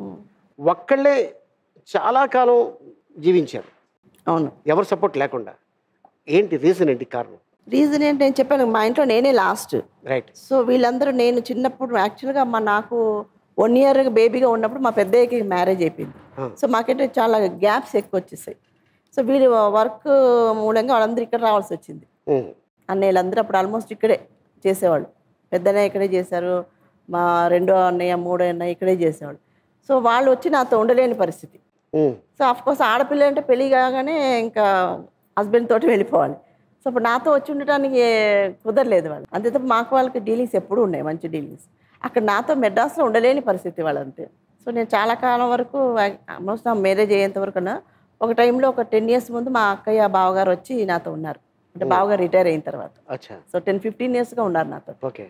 ఒక్కళ్ళే చాలా కాలం జీవించారు అవును ఎవరు సపోర్ట్ లేకుండా ఏంటి రీజన్ ఏంటి కారణం రీజన్ ఏంటి నేను చెప్పాను మా ఇంట్లో నేనే లాస్ట్ రైట్ సో వీళ్ళందరూ నేను చిన్నప్పుడు యాక్చువల్గా మా నాకు వన్ ఇయర్ బేబీగా ఉన్నప్పుడు మా పెద్దయ్యకి మ్యారేజ్ అయిపోయింది సో మాకంటే చాలా గ్యాప్స్ ఎక్కువ వచ్చేసాయి సో వీళ్ళు వర్క్ మూలంగా వాళ్ళందరూ ఇక్కడ రావాల్సి వచ్చింది అన్నయ్యలందరూ అప్పుడు ఆల్మోస్ట్ ఇక్కడే చేసేవాళ్ళు పెద్దన్నయ్య ఇక్కడే చేశారు మా రెండో అన్నయ్య మూడో అన్నయ్య ఇక్కడే చేసేవాళ్ళు సో వాళ్ళు వచ్చి నాతో ఉండలేని పరిస్థితి సో అఫ్ కోర్స్ ఆడపిల్ల అంటే పెళ్లి కాగానే ఇంకా హస్బెండ్ తోటి వెళ్ళిపోవాలి సో ఇప్పుడు నాతో వచ్చి ఉండటానికి కుదరలేదు వాళ్ళు అంతే తప్ప మాకు వాళ్ళకి డీలింగ్స్ ఎప్పుడూ ఉన్నాయి మంచి డీలింగ్స్ అక్కడ నాతో మెడ్రాస్లో ఉండలేని పరిస్థితి వాళ్ళంతే సో నేను చాలా కాలం వరకు ఆల్మోస్ట్ నా మ్యారేజ్ అయ్యేంత వరకు ఒక టైంలో ఒక టెన్ ఇయర్స్ ముందు మా అక్కయ్య బావగారు వచ్చి నాతో ఉన్నారు అంటే బావగారు రిటైర్ అయిన తర్వాత అచ్చా సో టెన్ ఫిఫ్టీన్ ఇయర్స్గా ఉన్నారు నాతో ఓకే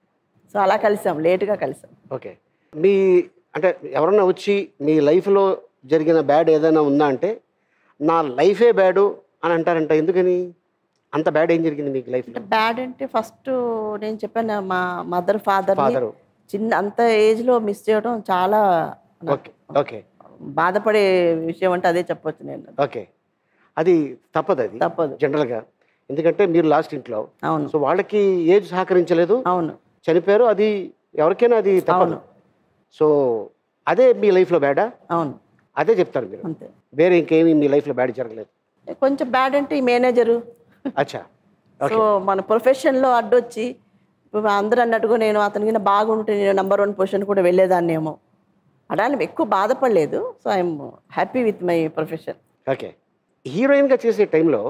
సో అలా కలిసాం లేట్గా కలిసాం ఓకే మీ అంటే ఎవరన్నా వచ్చి మీ లైఫ్లో జరిగిన బ్యాడ్ ఏదైనా ఉందా అంటే నా లైఫే బ్యాడు అని అంటారంట ఎందుకని అంత బ్యాడ్ ఏం జరిగింది మీకు లైఫ్లో అంటే బ్యాడ్ అంటే ఫస్ట్ నేను చెప్పాను మా మదర్ ఫాదర్ Father. చిన్న అంత ఏజ్లో మిస్ చేయడం చాలా నాకు ఓకే ఓకే బాధపడే విషయం అంటే అదే చెప్పొచ్చు నేను ఓకే అది తప్పదు అది తప్పదు జనరల్గా ఎందుకంటే మీరు లాస్ట్ ఇంట్లో అవును సో వాళ్ళకి ఏజ్ సహకరించలేదు అవును చనిపోయారు అది ఎవరికైనా అది తప్పదు అవును. సో అదే మీ లైఫ్లో బ్యాడా అవును అదే చెప్తారు మీరు అంతే వేరే ఇంకేమీ మీ లైఫ్లో బ్యాడ్ జరగలేదు కొంచెం బ్యాడ్ అంటే ఈ మేనేజరు అచ్చా సో మన ప్రొఫెషన్లో అడ్డొచ్చి ఇప్పుడు అందరూ అన్నట్టుగా నేను అతనికి బాగుంటే నేను నెంబర్ వన్ పొజిషన్ కూడా వెళ్ళేదాన్ని ఏమో అడానికి ఎక్కువ బాధపడలేదు so I'm happy with my profession okay హీరోయిన్గా చేసే టైంలో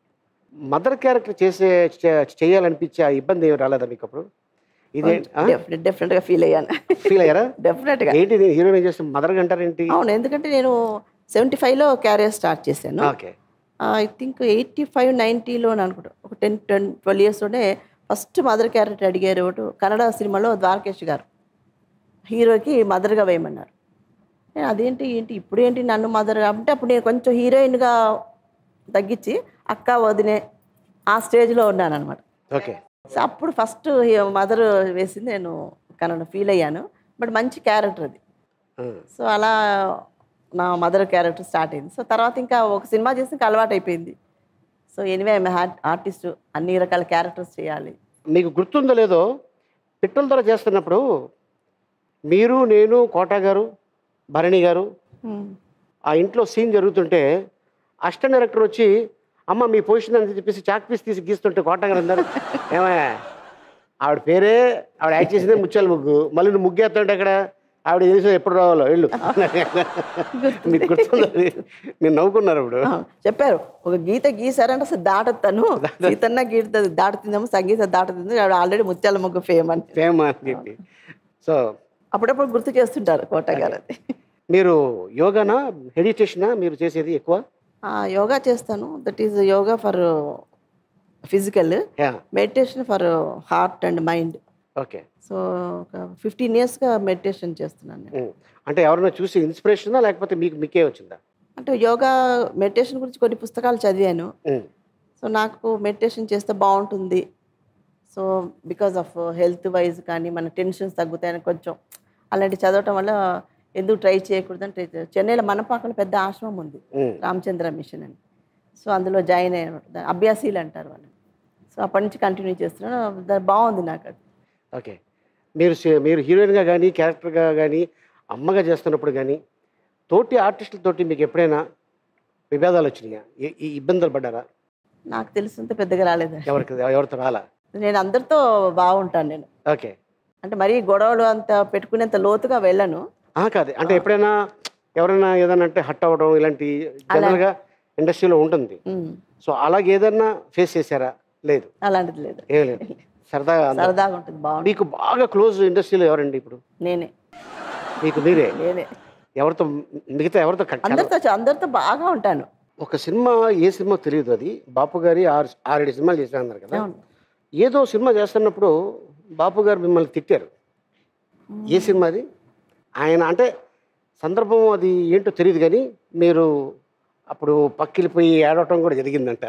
మదర్ క్యారెక్టర్ చేసే చే- చేయాలనిపించే ఆ ఇబ్బంది ఏమి రాలేదా మీకు అప్పుడు ఇదే డెఫినెట్ డెఫినెట్గా ఫీల్ అయ్యాను ఫీల్ అయ్యారా డెఫినెట్గా ఏంటి హీరోయిన్ చేస్తే మదర్ అంటారేంటి అవును ఎందుకంటే నేను సెవెంటీ ఫైవ్లో క్యారియర్ స్టార్ట్ చేశాను okay I think eighty five నైంటీలో అనుకుంటా ఒక టెన్ టెన్ ట్వెల్వ్ ఇయర్స్లోనే ఫస్ట్ మదర్ క్యారెక్టర్ అడిగారు ఒకటి కన్నడ సినిమాలో ద్వారకేష్ గారు హీరోకి మదర్గా వేయమన్నారు నేను అదేంటి ఏంటి ఇప్పుడు ఏంటి నన్ను మదర్ అంటే అప్పుడు నేను కొంచెం హీరోయిన్గా తగ్గించి అక్క వదినే ఆ స్టేజ్లో ఉన్నాను అనమాట ఓకే సో అప్పుడు ఫస్ట్ మదర్ వేసింది నేను కన్నడ ఫీల్ అయ్యాను బట్ మంచి క్యారెక్టర్ అది సో అలా నా మదర్ క్యారెక్టర్ స్టార్ట్ అయింది సో తర్వాత ఇంకా ఒక సినిమా చేసి ఇంకా అలవాటు అయిపోయింది సో ఎనివే ఐఎమ్ ఆర్టిస్ట్ అన్ని రకాల క్యారెక్టర్స్ చేయాలి మీకు గుర్తుందో లేదో పిట్టల ధర చేస్తున్నప్పుడు మీరు నేను కోటా గారు భరణి గారు ఆ ఇంట్లో సీన్ జరుగుతుంటే అసిస్టెంట్ డైరెక్టర్ వచ్చి అమ్మ మీ పొజిషన్ అని చెప్పేసి చాక్ పీస్ తీసి గీస్తుంటే కోటా గారు అందరు ఏమయ్యా ఆవిడ పేరే ఆవిడ యాక్ట్ చేసిందే ముత్యాల ముగ్గు మళ్ళీ నువ్వు ముగ్గు ఎత్తుంటే అక్కడ ఆవిడ తెలిసిన ఎప్పుడు రావాలో వెళ్ళు మీకు గుర్తుందో అది? మీరు నవ్వుకున్నారు ఇప్పుడు ఆ, చెప్పారు ఒక గీత గీసారంటే అసలు దాటతాను సీతన్న గీత దాటుతుందేమో సంగీత దాటుతుంది ఆవిడ ఆల్రెడీ ముత్యాల ముగ్గు ఫేమ్ అని ఫేమ్ అని చెప్పి సో అప్పుడప్పుడు గుర్తు చేస్తుంటారు కోట గారు అది మీరు యోగానా మెడిటేషనా మీరు చేసేది ఎక్కువ ఆ, యోగా చేస్తాను that is yoga for physical yeah meditation for heart and mind okay so ఒక ఫిఫ్టీన్ ఇయర్స్గా మెడిటేషన్ చేస్తున్నాను నేను ఉమ్. అంటే ఎవరైనా చూసి ఇన్స్పిరేషనా లేకపోతే మీకు మీకే వచ్చిందా అంటే యోగా మెడిటేషన్ గురించి కొన్ని పుస్తకాలు చదివాను ఉమ్. సో నాకు మెడిటేషన్ చేస్తే బాగుంటుంది so because of health wise కానీ మన టెన్షన్స్ తగ్గుతాయని కొంచెం అలాంటి చదవటం వల్ల ఎందుకు ట్రై చేయకూడదని ట్రై చే- చెన్నైలో మనపాకలో పెద్ద ఆశ్రమం ఉంది ఉమ్. రామచంద్ర మిషన్ అని సో అందులో జాయిన్ అయ్యాను అభ్యాసీలు అంటారు వాళ్ళు సో అప్పటి నుంచి కంటిన్యూ చేస్తున్నాను దా- బాగుంది నాకు అది ఓకే మీరు సే- మీరు హీరోయిన్గా కానీ క్యారెక్టర్గా కానీ అమ్మగా చేస్తున్నప్పుడు కానీ తోటి ఆర్టిస్టులతోటి మీకు ఎప్పుడైనా విభేదాలు వచ్చినాయా ఈ- ఈ ఇబ్బందులు పడ్డారా నాకు తెలిసినంత పెద్దగా రాలేదు ఎవరికి ఎవరితో రాలా నేను అందరితో బాగుంటాను నేను ఓకే అంటే మరీ గొడవలు అంత పెట్టుకునేంత లోతుగా వెళ్ళను ఆ, కాదు అంటే ఎప్పుడైనా ఎవరైనా ఏదైనా అంటే హట్ అవ్వడం ఇలాంటి జనరల్గా ఇండస్ట్రీలో ఉంటుంది ఉమ్. సో అలాగే ఏదన్నా ఫేస్ చేశారా లేదు అలాంటిది లేదు ఏం లేదు సరదాగా అందరూ- సరదాగా ఉంటుంది బాగుంటుంది మీకు బాగా క్లోజ్ ఇండస్ట్రీలో ఎవరండి ఇప్పుడు నేనే మీకు మీరే నేనే ఎవరితో మిగతా ఎవరితో కట్ అందరితో అందరితో బాగా ఉంటాను ఒక సినిమా ఏ సినిమా తెలియదు అది బాపు గారి ఆరు ఆరేడు సినిమాలు చేశారు అన్నారు కదా అవును. ఏదో సినిమా చేస్తున్నప్పుడు బాపు గారు మిమ్మల్ని తిట్టారు ఏ సినిమా అది ఆయన అంటే సందర్భం అది ఏంటో తెలియదు కానీ మీరు అప్పుడు పక్కిలిపోయి ఏడవటం కూడా జరిగిందంట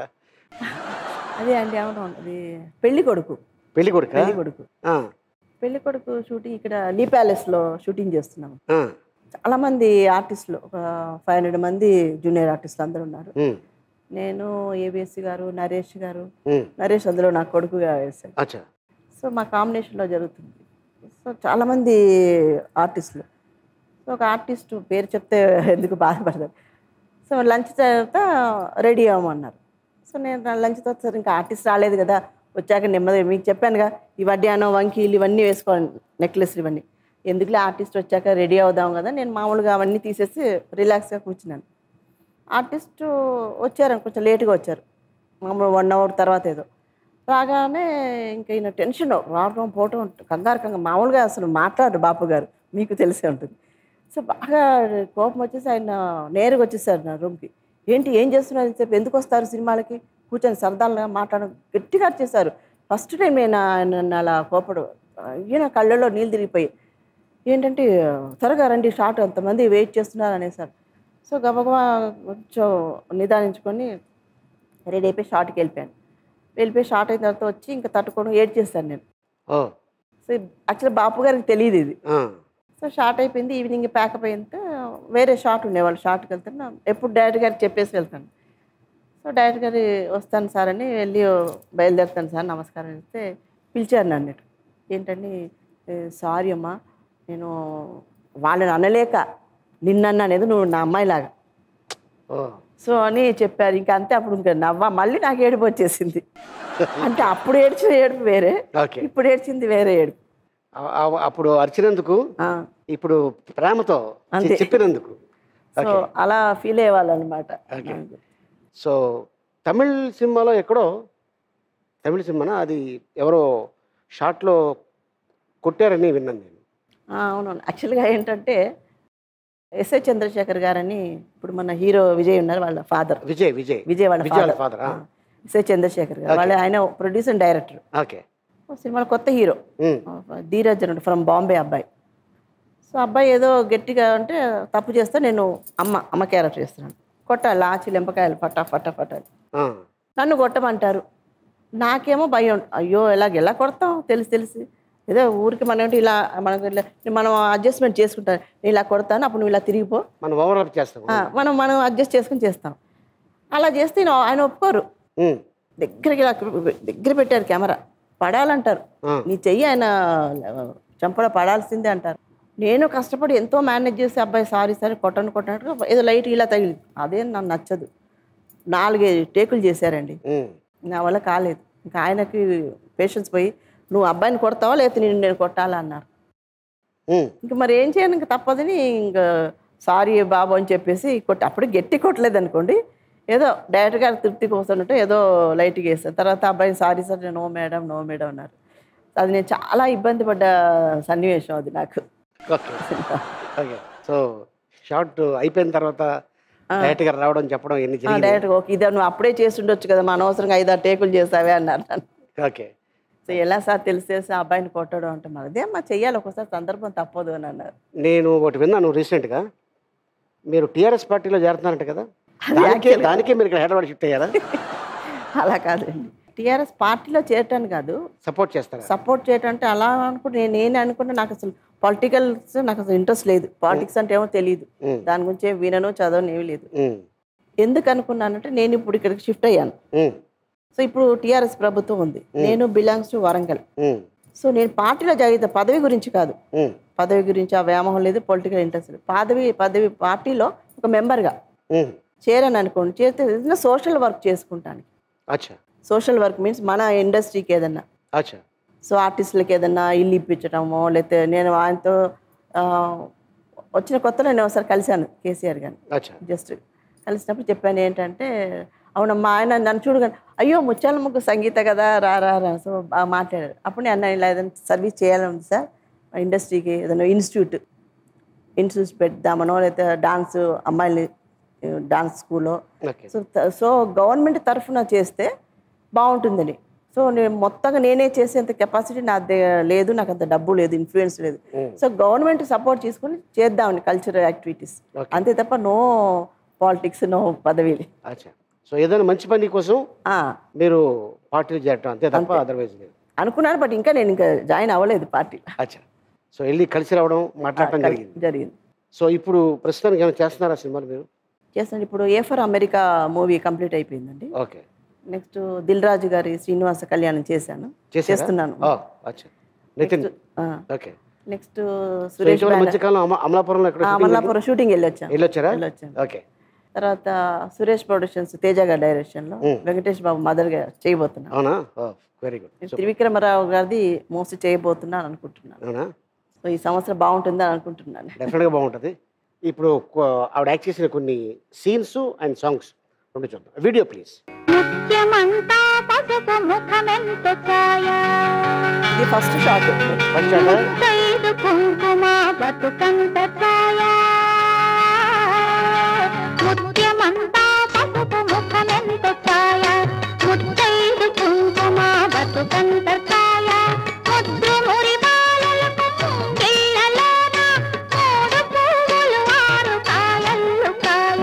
అదే అండి అవును అది పెళ్లి కొడుకు పెళ్లి కొడుక పెళ్లి కొడుకు పెళ్లి కొడుకు షూటింగ్ ఇక్కడ నీ ప్యాలెస్లో షూటింగ్ చేస్తున్నాము చాలా మంది ఆర్టిస్టులు ఒక ఫైవ్ హండ్రెడ్ మంది జూనియర్ ఆర్టిస్టులు అందరూ ఉన్నారు నేను ఏబిఎస్సి గారు నరేష్ గారు నరేష్ అందులో నా కొడుకుగా వేశాను అచ్చా సో మా కాంబినేషన్లో జరుగుతుంది సో చాలామంది ఆర్టిస్టులు సో ఒక ఆర్టిస్ట్ పేరు చెప్తే ఎందుకు బాధపడతారు సో లంచ్ తర్వాత రెడీ అవ్వమన్నారు సో నేను లంచ్ తర్వాత సరే ఇంకా ఆర్టిస్ట్ రాలేదు కదా వచ్చాక నెమ్మది మీకు చెప్పానుగా ఈ వడ్డానం వంకీలు ఇవన్నీ వేసుకోండి నెక్లెస్లు ఇవన్నీ ఎందుకులే ఆర్టిస్ట్ వచ్చాక రెడీ అవుదాం కదా నేను మామూలుగా అవన్నీ తీసేసి రిలాక్స్గా కూర్చున్నాను ఆర్టిస్ట్ వచ్చారు కొంచెం లేట్గా వచ్చారు మామూలు వన్ అవర్ తర్వాత ఏదో రాగానే ఇంకా ఈయన టెన్షన్ రావడం పోవటం కంగారు కంగారు మామూలుగా అసలు మాట్లాడు బాపు గారు మీకు తెలిసే ఉంటుంది సో బాగా కోపం వచ్చేసి ఆయన నేరుగా వచ్చేసారు నా రూమ్కి ఏంటి ఏం చేస్తున్నారు చెప్పి ఎందుకు వస్తారు సినిమాలకి కూర్చొని సరదాలుగా మాట్లాడడం గట్టిగా చేశారు ఫస్ట్ టైం నేను ఆయన నన్ను అలా కోపడు ఈయన కళ్ళల్లో నీళ్ళు తిరిగిపోయి ఏంటంటే త్వరగా రండి షార్ట్ అంతమంది వెయిట్ చేస్తున్నారు అనేసారు సో గబగబా కొంచెం నిదానించుకొని రెడీ అయిపోయి షార్ట్కి వెళ్ళిపోయాను వెళ్ళిపోయి షార్ట్ అయిన తర్వాత వచ్చి ఇంకా తట్టుకోవడం ఏడ్ చేశాను నేను ఓ సో యాక్చువల్లీ బాపు గారికి తెలియదు ఇది ఆ, సో షార్ట్ అయిపోయింది ఈవినింగ్ ప్యాకప్ అయింటే వేరే షార్ట్ ఉండేవాళ్ళు షార్ట్కి వెళ్తాను ఎప్పుడు డైరెక్టర్ గారికి చెప్పేసి వెళ్తాను సో డైరెక్టర్ గారు వస్తాను సార్ అని వెళ్ళి బయలుదేరుతాను సార్ నమస్కారం చెప్తే పిలిచారు నన్ను ఏంటండి సారీ అమ్మా నేను వాళ్ళని అనలేక నిన్నన్న అనేది నువ్వు నా అమ్మాయిలాగా ఓ సో అని చెప్పారు ఇంకా అంతే అప్పుడు ఇంకా నవ్వ మళ్ళీ నాకు ఏడుపు వచ్చేసింది అంటే అప్పుడు ఏడ్చిన ఏడుపు వేరే ఓకే ఇప్పుడు ఏడ్చింది వేరే ఏడుపు ఆ- ఆ- అప్పుడు అరిచినందుకు ఆ. ఇప్పుడు ప్రేమతో అంతే. చెప్పినందుకు సో అలా ఫీల్ అయ్యేవాళ్ళు అనమాట ఓకే సో తమిళ్ సినిమాలో ఎక్కడో తమిళ సినిమానా అది ఎవరో షార్ట్లో కొట్టారని విన్నాను నేను అవునవును యాక్చువల్గా ఏంటంటే ఎస్ఐ చంద్రశేఖర్ గారని ఇప్పుడు మన హీరో విజయ్ ఉన్నారు వాళ్ళ ఫాదర్ విజయ్ విజయ్ విజయ్ వాళ్ళ విజయ్ వాళ్ళ ఫాదర్ father, ఆ. ఎస్ఐ చంద్రశేఖర్ గారు వాళ్ళ ఆయన ప్రొడ్యూసర్ డైరెక్టర్ ఓకే సినిమాలో కొత్త హీరో ఉమ్, ధీరజ్ అని ఫ్రమ్ బాంబే అబ్బాయి సో అబ్బాయి ఏదో గట్టిగా అంటే తప్పు చేస్తే నేను అమ్మ అమ్మ క్యారెక్టర్ చేస్తున్నాను కొట్టాలి ఆచి లెంపకాయలు పట్టా పట్టా పట్టాలి ఆ, నన్ను కొట్టమంటారు నాకేమో భయం అయ్యో ఎలాగ ఎలా కొడతాం తెలిసి తెలిసి ఏదో ఊరికి మనం ఏంటి ఇలా మనకు ఇట్లా మనం అడ్జస్ట్మెంట్ చేసుకుంటాం నేను ఇలా కొడతాను అప్పుడు నువ్వు ఇలా తిరిగిపో మనం ఓవర్లాప్ చేస్తాం ఆ, మనం మనం అడ్జస్ట్ చేసుకుని చేస్తాం అలా చేస్తే ఈయన- ఆయన ఒప్పుకోరు ఉమ్, దగ్గరికి ఇలా దగ్గర పెట్టారు కెమెరా పడాలంటారు ఆ. నీ చెయ్యి ఆయన చంపలో పడాల్సిందే అంటారు నేను కష్టపడి ఎంతో మేనేజ్ చేసి అబ్బాయి సారీ సారీ కొట్టను కొట్టనట్టు ఏదో లైట్ ఇలా తగిలింది అదే నాకు నచ్చదు నాలుగైదు టేకులు చేశారండి ఉమ్, నా వల్ల కాలేదు ఇంకా ఆయనకి పేషెన్స్ పోయి నువ్వు అబ్బాయిని కొడతావా లేకపోతే నేను నేను కొట్టాలా అన్నారు ఉమ్, ఇంక మరి ఏం చేయను ఇంక తప్పదని ఇంకా సారీ బాబు అని చెప్పేసి కొట్టి అప్పుడు గట్టి కొట్టలేదు అనుకోండి ఏదో డైరెక్టర్ గారు తృప్తి కోసం ఉంటే ఏదో లైట్గా వేస్తాను తర్వాత అబ్బాయి sorry sir no madam no madam అన్నారు అది నేను చాలా ఇబ్బంది పడ్డ సన్నివేశం అది నాకు ఓకే ఓకే సో షార్ట్ అయిపోయిన తర్వాత డైరెక్ట్ గా రావడం చెప్పడం ఎన్ని జరిగింది డైరెక్ట్గా ఓకే ఇదే నువ్వు అప్పుడే చేసి ఉండొచ్చు కదా మా అనవసరంగా ఐదారు టేకులు చేసావే అన్నారు నన్ను. ఓకే సో ఎలా సార్ తెలిసేసి ఆ అబ్బాయిని కొట్టడం అంటే మరి అదే అమ్మా చెయ్యాలి ఒకసారి సందర్భం తప్పదు అని అన్నారు నేను ఒకటి విన్నాను రీసెంట్గా మీరు టీఆర్ఎస్ పార్టీలో చేరుతున్నారంట కదా దానికే దానికే మీరు ఇక్కడ హైదరాబాద్ షిఫ్ట్ అయ్యారా అలా కాదండి టీఆర్ఎస్ పార్టీలో చేరటానికి కాదు సపోర్ట్ చేస్తారా సపోర్ట్ చేయటం అంటే అలా అనుకుంటే నేను నేను అనుకుంటే నాకు అసలు పొలిటికల్స్ నాకు అసలు ఇంట్రెస్ట్ లేదు పాలిటిక్స్ అంటే ఏమో తెలియదు ఉమ్. దాని గురించి ఏం వినను చదవను ఏమీ లేదు ఉమ్, ఎందుకు అనుకున్నానంటే నేను ఇప్పుడు ఇక్కడికి షిఫ్ట్ అయ్యాను ఉమ్, సో ఇప్పుడు టీఆర్ఎస్ ప్రభుత్వం ఉంది నేను belongs to Warangal um, so నేను పార్టీలో జరిగితే పదవి గురించి కాదు ఉమ్, పదవి గురించి ఆ వ్యామోహం లేదు పొలిటికల్ ఇంట్రెస్ట్ లేదు పదవి పదవి పార్టీలో ఒక మెంబర్గా ఉమ్. చేరాను అనుకోండి చేస్తే ఏదైనా సోషల్ వర్క్ చేసుకుంటాను అచ్చా సోషల్ వర్క్ మీన్స్ మన ఇండస్ట్రీకి ఏదన్నా అచ్చా సో ఆర్టిస్టులకి ఏదన్నా ఇల్లు ఇప్పించడమో లేకపోతే నేను ఆయనతో ఆ, వచ్చిన కొత్తలో నేను ఒకసారి కలిశాను కేసీఆర్ గారిని అచ్చా జస్ట్ కలిసినప్పుడు చెప్పాను ఏంటంటే అవునమ్మా ఆయన నన్ను చూడగానే అయ్యో ముత్యాల ముగ్గు సంగీత కదా రా రా రా సో బాగా మాట్లాడారు అప్పుడు నేను అన్న ఇలా ఏదైనా సర్వీస్ చేయాలని ఉంది సార్ మా ఇండస్ట్రీకి ఏదైనా ఇన్స్టిట్యూట్ ఇన్స్టిట్యూట్ పెడదామనో లేకపోతే డాన్స్ అమ్మాయిని డాన్స్ స్కూల్లో ఓకే సో త- సో గవర్నమెంట్ తరఫున చేస్తే బాగుంటుందని సో నేను మొత్తంగా నేనే చేసేంత కెపాసిటీ నా దగ్గర లేదు నాకు అంత డబ్బు లేదు ఇన్ఫ్లుయెన్స్ లేదు సో గవర్నమెంట్ సపోర్ట్ చేసుకొని చేద్దామని కల్చరల్ యాక్టివిటీస్ Okay. అంతే తప్ప నో పాలిటిక్స్ నో పదవిలు అచ్చా సో ఏదైనా మంచి పని కోసం ఆ, మీరు పార్టీలు చేరటం అంతే తప్ప అదర్వైజ్ లేదు అనుకున్నాను బట్ ఇంకా నేను ఇంకా జాయిన్ అవ్వలేదు పార్టీ అచ్చా సో వెళ్ళి కలిసి రావడం మాట్లాడటం జరిగింది జరిగింది సో ఇప్పుడు ప్రస్తుతానికి ఏమైనా చేస్తున్నారా సినిమాలు మీరు చేస్తాను ఇప్పుడు A for America movie complete అయిపోయిందండి ఓకే నెక్స్ట్ దిల్ రాజు గారి శ్రీనివాస కళ్యాణం చేశాను చేశారా? చేస్తున్నాను ఓ, అచ్చా నితిన్ ఆ, ఓకే నెక్స్ట్ సో సురేష్ ఇటీవల బ్యానర్- మధ్యకాలం అమ- అమలాపురంలో ఎక్కడ ఆ, మల్లాపురం షూటింగ్ వెళ్ళొచ్చాను వెళ్ళొచ్చారా వెళ్ళొచ్చాను ఓకే తర్వాత సురేష్ ప్రొడక్షన్స్ తేజ గారి డైరెక్షన్లో వెంకటేష్ బాబు మదర్గా చేయబోతున్నాను అవునా వెరీ గుడ్ నేను త్రివిక్రమరావు గారిది మోస్ట్ చేయబోతున్నాను అనుకుంటున్నాను అవునా సో ఈ సంవత్సరం బాగుంటుందని అనుకుంటున్నాను డెఫినెట్గా బాగుంటుంది ఇప్పుడు కొ- ఆవిడ యాక్ట్ చేసిన కొన్ని సీన్స్ అండ్ సాంగ్స్ రెండు చూద్దాం వీడియో ప్లీజ్ ముత్యమంతా పసుపు ముఖమెంత ఛాయ ఇది ఫస్ట్ షాట్ ఫస్ట్ అంటే ముత్తైదు కుంకుమ బతుకంత ఛాయ ముత్యమంతా పసుపు ముఖమెంత ఛాయ ముత్తైదు కుంకుమ బతుకంత ఛాయ ముద్దు మురి బాలలకు ముంగిళ్ళలోన మూడు పువ్వులు ఆరు కాయల్లు కాయ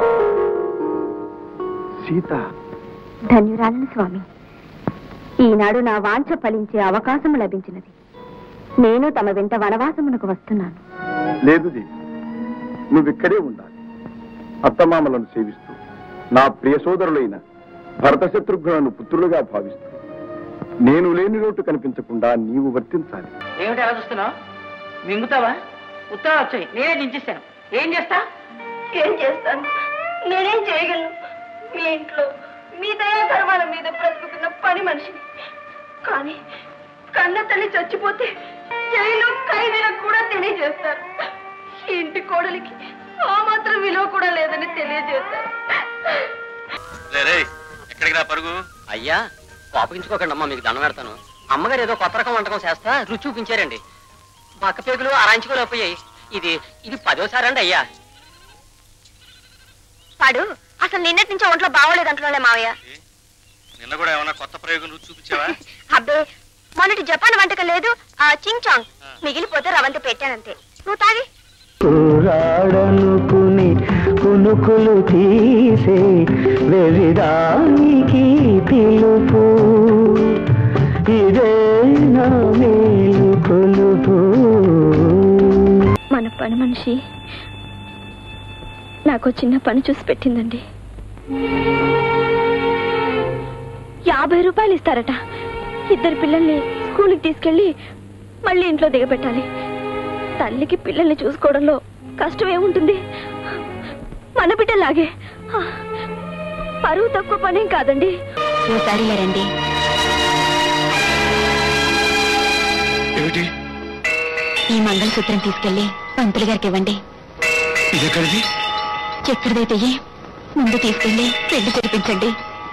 సీత ధన్యురాలను స్వామి ఈనాడు నా వాంఛ ఫలించే అవకాశం లభించినది నేను తమ వెంట వనవాసమునకు వస్తున్నాను లేదు దేవి నువ్విక్కడే ఉండాలి అత్తమామలను సేవిస్తూ నా ప్రియ సోదరులైన భరత శత్రుఘ్నులను పుత్రులుగా భావిస్తూ నేను లేని లోటు కనిపించకుండా నీవు వర్తించాలి ఏమిటి అలా చూస్తున్నావు మింగుతావా ఉత్తరాలు వచ్చాయి నేనే దించేస్తాను ఏం చేస్తా ఏం చేస్తాను నేనేం చేయగలను మీ ఇంట్లో మీ దయా ధర్మాల మీద బ్రతుకుతున్న పని మనిషిని కానీ కన్న తల్లి చచ్చిపోతే జైలు ఖైదీలకు కూడా తెలియజేస్తారు ఈ ఇంటి కోడలికి ఆ మాత్రం విలువ కూడా లేదని తెలియజేస్తారు ఎక్కడికి రా పరుగు అయ్యా కోపగించుకోకండి అమ్మా మీకు దండం పెడతాను అమ్మగారు ఏదో కొత్త రకం వంటకం చేస్తా రుచి చూపించారండి బక్క పేగులు అరాయించుకోలేకపోయాయి ఇది ఇది పదోసారి అండి అయ్యా వాడు అసలు నిన్నటి నుంచి ఒంట్లో బాగోలేదు అంటున్నాలే మావయ్య నిన్న కూడా ఏమైనా కొత్త ప్రయోగం రుచి చూపించావా అబ్బే మొన్నటి జపాన్ వంటకం లేదు ఆ చింగ్ చాంగ్ మిగిలిపోతే రవంత పెట్టానంతే నువ్వు తాగి కూరాడనుకుని కునుకులు తీసే వెరిదానికి పిలుపు ఇదే నా మేలు కొలుపు మన పని మనిషి నాకు చిన్న పని చూసి పెట్టిందండి యాభై రూపాయలు ఇస్తారట ఇద్దరు పిల్లల్ని స్కూల్కి తీసుకెళ్ళి మళ్ళీ ఇంట్లో దిగబెట్టాలి తల్లికి పిల్లల్ని చూసుకోవడంలో కష్టం ఏముంటుంది మన బిడ్డలాగే ఆ, పరువు తక్కువ పనేం కాదండి ఓసారి రండి ఏమిటి ఈ మంగళసూత్రం తీసుకెళ్లి పంతులు గారికి ఇవ్వండి ఇది ఎక్కడిది చక్కెరదైతే ముందు తీసుకెళ్లి పెళ్లి జరిపించండి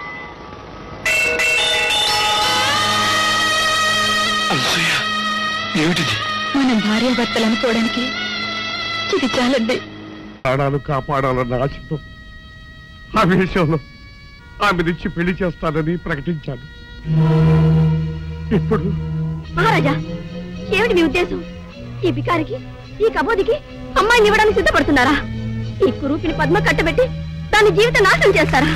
అనసూయ ఏమిటిది మనం భార్యాభర్తలు అనుకోవడానికి ఇది చాలండి ప్రాణాలు కాపాడాలన్న ఆశతో ఆ విషయంలో ఆమె నుంచి పెళ్లి చేస్తానని ప్రకటించాను ఇప్పుడు మహారాజా ఏమిటి మీ ఉద్దేశం ఈ బికారికి ఈ కబోదికి అమ్మాయిని ఇవ్వడానికి సిద్ధపడుతున్నారా ఈ కురూపిని పద్మ కట్టబెట్టి దాని జీవిత నాశనం చేస్తారా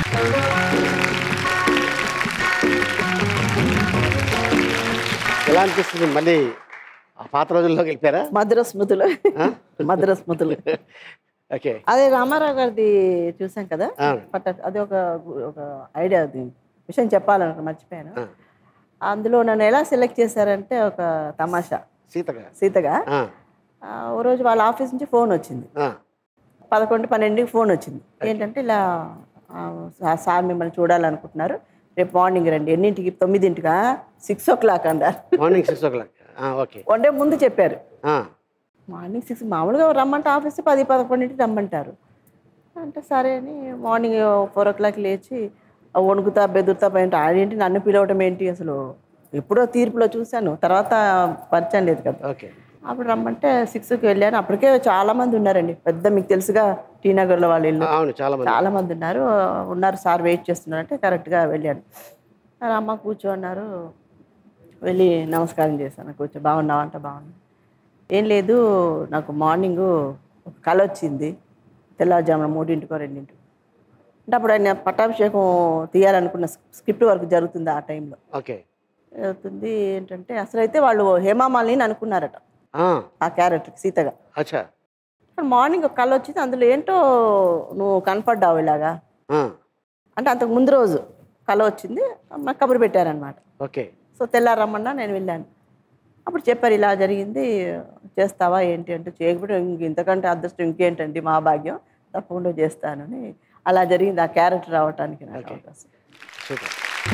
ఎలా అనిపిస్తుంది మళ్ళీ ఆ పాత రోజుల్లోకి వెళ్ళిపోయారా మధుర స్మృతులు మధుర స్మృతులు ఓకే అదే రామారావు గారిది చూసాం కదా ఆ. బట్ అది ఒక ఒక ఐడియా అది విషయం చెప్పాలనుకో మర్చిపోయాను ఆ. అందులో నన్ను ఎలా సెలెక్ట్ చేశారంటే ఒక తమాషా సీతగా సీతగా ఆ, ఆ, ఓ రోజు వాళ్ళ ఆఫీస్ నుంచి ఫోన్ వచ్చింది ఆ, పదకొండు పన్నెండుకి ఫోన్ వచ్చింది ఏంటంటే ఇలా ఆ, సా- సార్ మిమ్మల్ని చూడాలనుకుంటున్నారు రేపు మార్నింగ్ రండి ఎన్నింటికి తొమ్మిదింటికా సిక్స్ ఓ క్లాక్ అన్నారు morning six o'clock okay one day ముందు చెప్పారు ఆ, మార్నింగ్ సిక్స్ మామూలుగా రమ్మంటే ఆఫీస్ పది పదకొండింటికి రమ్మంటారు అంటే సరే అని మార్నింగ్ ఫోర్ ఓ క్లాక్ లేచి ఆ వణుకుతా బెదురుతా పోయింటే ఆడేంటి నన్ను పిలవటం ఏంటి అసలు ఎప్పుడో తీర్పులో చూశాను తర్వాత పరిచయం లేదు కదా ఓకే అప్పుడు రమ్మంటే సిక్స్కి వెళ్ళాను అప్పటికే చాలా మంది ఉన్నారండి పెద్ద మీకు తెలుసుగా టీ నగర్లో వాళ్ళు ఇల్లు అవును చాలా మంది చాలా మంది ఉన్నారు ఉన్నారు సార్ వెయిట్ చేస్తున్నారంటే కరెక్ట్గా వెళ్ళాను సరే అమ్మ కూర్చో అన్నారు వెళ్ళి నమస్కారం చేశాను కూర్చో బాగున్నావా అంటే బాగున్నా ఏం లేదు నాకు మార్నింగ్ ఒక కళ వచ్చింది తెల్లవారుజామున మూడింటికో రెండింటికో అంటే అప్పుడు ఆయన పట్టాభిషేకం తీయాలనుకున్న స్క్రిప్ట్ వర్క్ జరుగుతుంది ఆ టైంలో ఓకే జరుగుతుంది ఏంటంటే అసలు అయితే వాళ్ళు హేమామాలిని అనుకున్నారట ఆ క్యారెక్టర్ సీతగా అచ్చా కానీ మార్నింగ్ ఒక కళ వచ్చింది అందులో ఏంటో నువ్వు కనపడ్డావు ఇలాగా ఆ, అంటే అంతకు ముందు రోజు కళ వచ్చింది నాకు కబురు పెట్టారనమాట ఓకే సో తెల్లారమ్మన్నా నేను వెళ్ళాను అప్పుడు చెప్పారు ఇలా జరిగింది చేస్తావా ఏంటి అంటే చేయకపోతే ఇంక ఇంతకంటే అదృష్టం ఇంకేంటండి మా భాగ్యం తప్పకుండా చేస్తానని అలా జరిగింది ఆ క్యారెక్టర్ రావటానికి నాకు అవకాశం సూపర్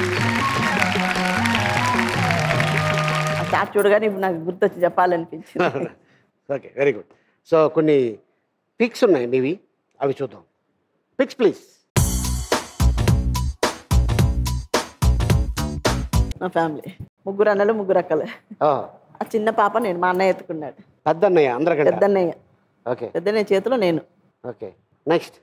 ఆ చాట్ చూడగానే ఇప్పుడు నాకు గుర్తొచ్చి చెప్పాలనిపించింది ఓకే వెరీ గుడ్ సో కొన్ని పిక్స్ ఉన్నాయి మీవి అవి చూద్దాం పిక్స్ ప్లీజ్ మా ఫ్యామిలీ ముగ్గురు అన్నలు ముగ్గురు అక్కలు ఆ చిన్న పాప నేను మా అన్నయ్య ఎత్తుకున్నాడు పెద్ద అన్నయ్య అందరికంటే పెద్దన్నయ్య ఓకే పెద్దన్నయ్య చేతిలో నేను ఓకే నెక్స్ట్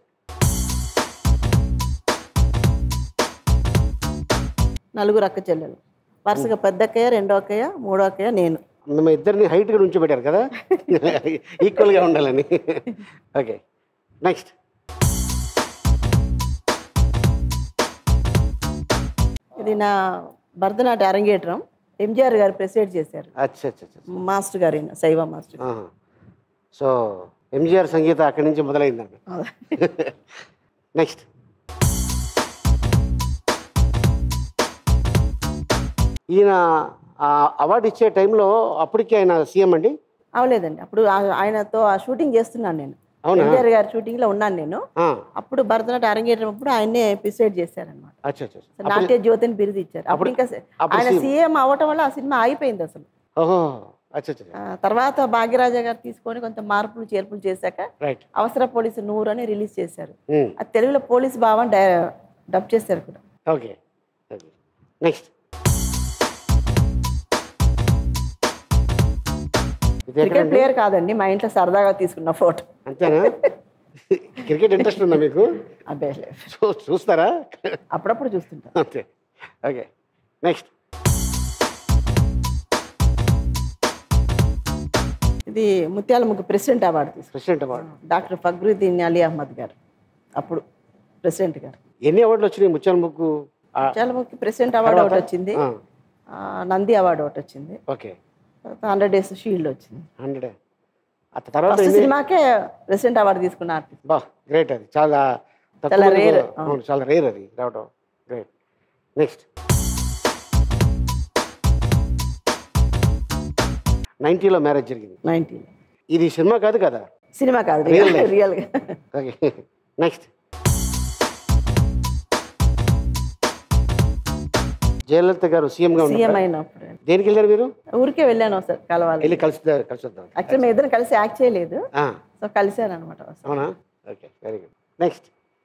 నలుగురు అక్క చెల్లెలు వరుసగా పెద్ద అక్కయ్య రెండో అక్కయ్య మూడో అక్కయ్య నేను మేము ఇద్దరిని హైట్గా ఉంచి పెట్టారు కదా ఈక్వల్గా ఉండాలని ఓకే నెక్స్ట్ ఇది నా భరతనాట్య అరంగేట్రం ఎంజిఆర్ గారు ప్రెసిడెంట్ చేశారు అచ్చా అచ్చా అచ్చా మాస్టర్ గారు ఈయన, శైవ మాస్టర్ ఆహా. సో ఎంజిఆర్ సంగీత అక్కడి నుంచి మొదలైందండి నెక్స్ట్ ఈయన ఆ అవార్డు ఇచ్చే టైంలో అప్పటికి ఆయన సీఎం అండి అవలేదండి అప్పుడు ఆ- ఆయనతో ఆ షూటింగ్ చేస్తున్నాను నేను అవునా? ఎంజిఆర్ గారి షూటింగ్ లో ఉన్నాను నేను ఆ, అప్పుడు భరతనాట్య అరంగేట్రం అప్పుడు ఆయన్నే ప్రిసైడ్ చేశారనమాట అచ్చా అచ్చా అచ్చా. నాట్య జ్యోతిని బిరుదు ఇచ్చారు అప్పుడు ఇంకా అప్పుడు ఆయన CM. సీఎం అవ్వటం వల్ల ఆ సినిమా ఆగిపోయింది అసలు ఓహో అచ్చా అచ్చా ఆ, తర్వాత భాగ్యరాజా గారు తీసుకొని కొంత మార్పులు చేర్పులు చేశాక రైట్ అవసర పోలీసు నూరు అని రిలీజ్ చేశారు అది తెలుగులో పోలీస్ భావం డై- డబ్ చేశారు కూడా ఓకే ఓకే నెక్స్ట్ ఇది క్రికెట్ ఎక్కడండి? ప్లేయర్ కాదండి మా ఇంట్లో సరదాగా తీసుకున్న ఫోటో అంతేనా క్రికెట్ ఇంట్రెస్ట్ ఉందా మీకు అబ్బే లేదు. చూ- చూస్తారా అప్పుడప్పుడు చూస్తుంటా అంతే ఓకే నెక్స్ట్ ఇది ముత్యాల ముగ్గు ప్రెసిడెంట్ అవార్డు తీసుకున్నారు president award doctor Fakhruddin Ali Ahmed garu అప్పుడు ప్రెసిడెంట్ గారు ఎన్ని అవార్డులు వచ్చినాయి ముత్యాల ముగ్గు ఆ, ముత్యాల ముగ్గు ప్రెసిడెంట్ అవార్డు తర్వాత? ఒకటి వచ్చింది ఆ, ఆ, నంది అవార్డు ఒకటి వచ్చింది ఓకే తర్వాత హండ్రెడ్ డేస్ షీల్డ్ వచ్చింది హండ్రెడ్ ఆ తర్వాత ఫస్ట్ ఎన్ని- సినిమాకే ప్రెసిడెంట్ అవార్డు తీసుకున్న ఆర్టిస్ట్ బా గ్రేట్ అది చాలా తక్కువ చాలా మందికి- rare. అవును చాలా రేర్ అది రావడం గ్రేట్ నెక్స్ట్ నైంటీలో మ్యారేజ్ జరిగింది నైన్టీన్ ఇది సినిమా కాదు కదా సినిమా కాదు Real రియల్ life. రియల్గా ఓకే నెక్స్ట్ జయలలిత గారు సీఎంగా సీఎం ఉన్నారు అయినప్పుడు దేనికి వెళ్ళారు మీరు ఊరికే వెళ్ళాను ఒకసారి కలవాలి వెళ్ళి కలిసి కలిసి వద్దాం యాక్చువల్ మేము ఇద్దరం కలిసి యాక్ట్ చేయలేదు ఆ, సో కలిసాను అనమాట అవునా ఓకే వెరీ గుడ్ నెక్స్ట్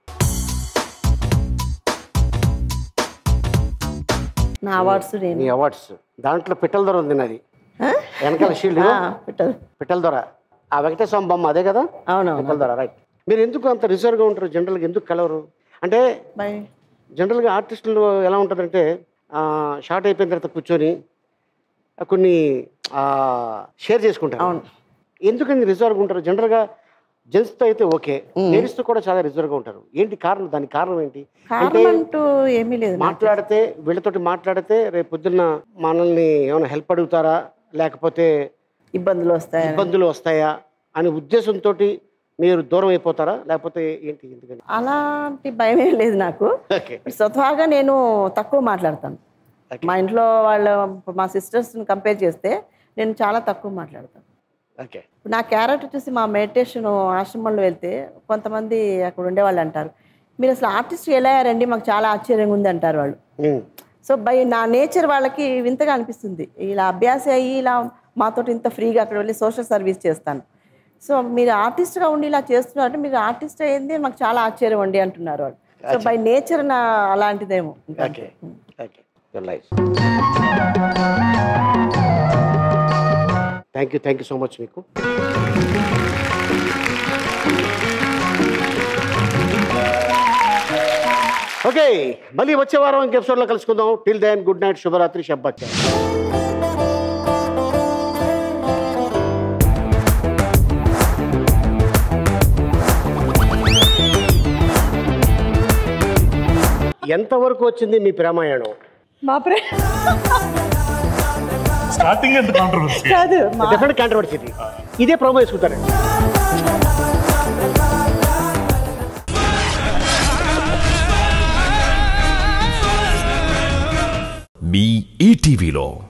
నా అవార్డ్స్ నేను నీ అవార్డ్స్ దాంట్లో పిట్టల దొర ఉంది నాది వెనకాల షీల్డ్ ఆ, పెట్టదు పిట్టల దొర ఆ వెంకటేశ్వర బొమ్మ అదే కదా అవునవును పిట్టల దొర రైట్ మీరు ఎందుకు అంత రిజర్వ్గా ఉంటారు జనరల్గా ఎందుకు కలవరు అంటే బై జనరల్గా ఆర్టిస్టులు ఎలా ఉంటుందంటే షార్ట్ అయిపోయిన తర్వాత కూర్చొని ఆ, కొన్ని షేర్ చేసుకుంటారు అవును ఎందుకని రిజర్వ్గా ఉంటారు జనరల్గా జెంట్స్తో అయితే ఓకే లేడీస్తో కూడా చాలా రిజర్వ్గా ఉంటారు ఏంటి కారణం దానికి కారణం ఏంటి కారణం అంటూ ఏమీ లేదు నాకు. మాట్లాడితే వీళ్ళతోటి మాట్లాడితే రేపు పొద్దున్న మనల్ని ఏమైనా హెల్ప్ అడుగుతారా లేకపోతే ఇబ్బందులు వస్తాయి ఇబ్బందులు వస్తాయా అనే ఉద్దేశంతో మీరు దూరం అయిపోతారా లేకపోతే ఏంటి ఎందుకని అలాంటి భయమే లేదు నాకు ఓకే స్వతహాగా నేను తక్కువ మాట్లాడతాను మా ఇంట్లో వాళ్ళ మా సిస్టర్స్ని కంపేర్ చేస్తే నేను చాలా తక్కువ మాట్లాడతాను ఓకే నా క్యారెక్టర్ చూసి మా మెడిటేషన్ ఆశ్రమంలో వెళ్తే కొంతమంది అక్కడ ఉండేవాళ్ళు అంటారు మీరు అసలు ఆర్టిస్ట్ ఎలా అయ్యారండి మాకు చాలా ఆశ్చర్యంగా ఉంది అంటారు వాళ్ళు సో బై నా నేచర్ వాళ్ళకి వింతగా అనిపిస్తుంది ఇలా అభ్యాస అయ్యి ఇలా మాతోటి ఇంత ఫ్రీగా అక్కడ వెళ్ళి సోషల్ సర్వీస్ చేస్తాను సో మీరు ఆర్టిస్ట్గా ఉండి ఇలా చేస్తున్నారు అంటే మీరు ఆర్టిస్ట్ అయింది మాకు చాలా ఆశ్చర్యం అండి అంటున్నారు వాళ్ళు సో బై నేచర్ నా అలాంటిదేమో okay okay your life thank you thank you so much మీకు ఓకే మళ్ళీ వచ్చే వారం ఇంక ఎపిసోడ్లో కలుసుకుందాం టిల్ దెన్ గుడ్ నైట్ శుభరాత్రి శబ్బచ్చ ఎంతవరకు వచ్చింది మీ ప్రేమాయణం మా ప్రే స్టార్టింగ్ ఎంత కాంట్రవర్సీ కాదు మా డెఫినెట్ కాంట్రవర్సీ ఇది ఇదే ప్రోమో వేసుకుంటారండి మీ ఈటీవీలో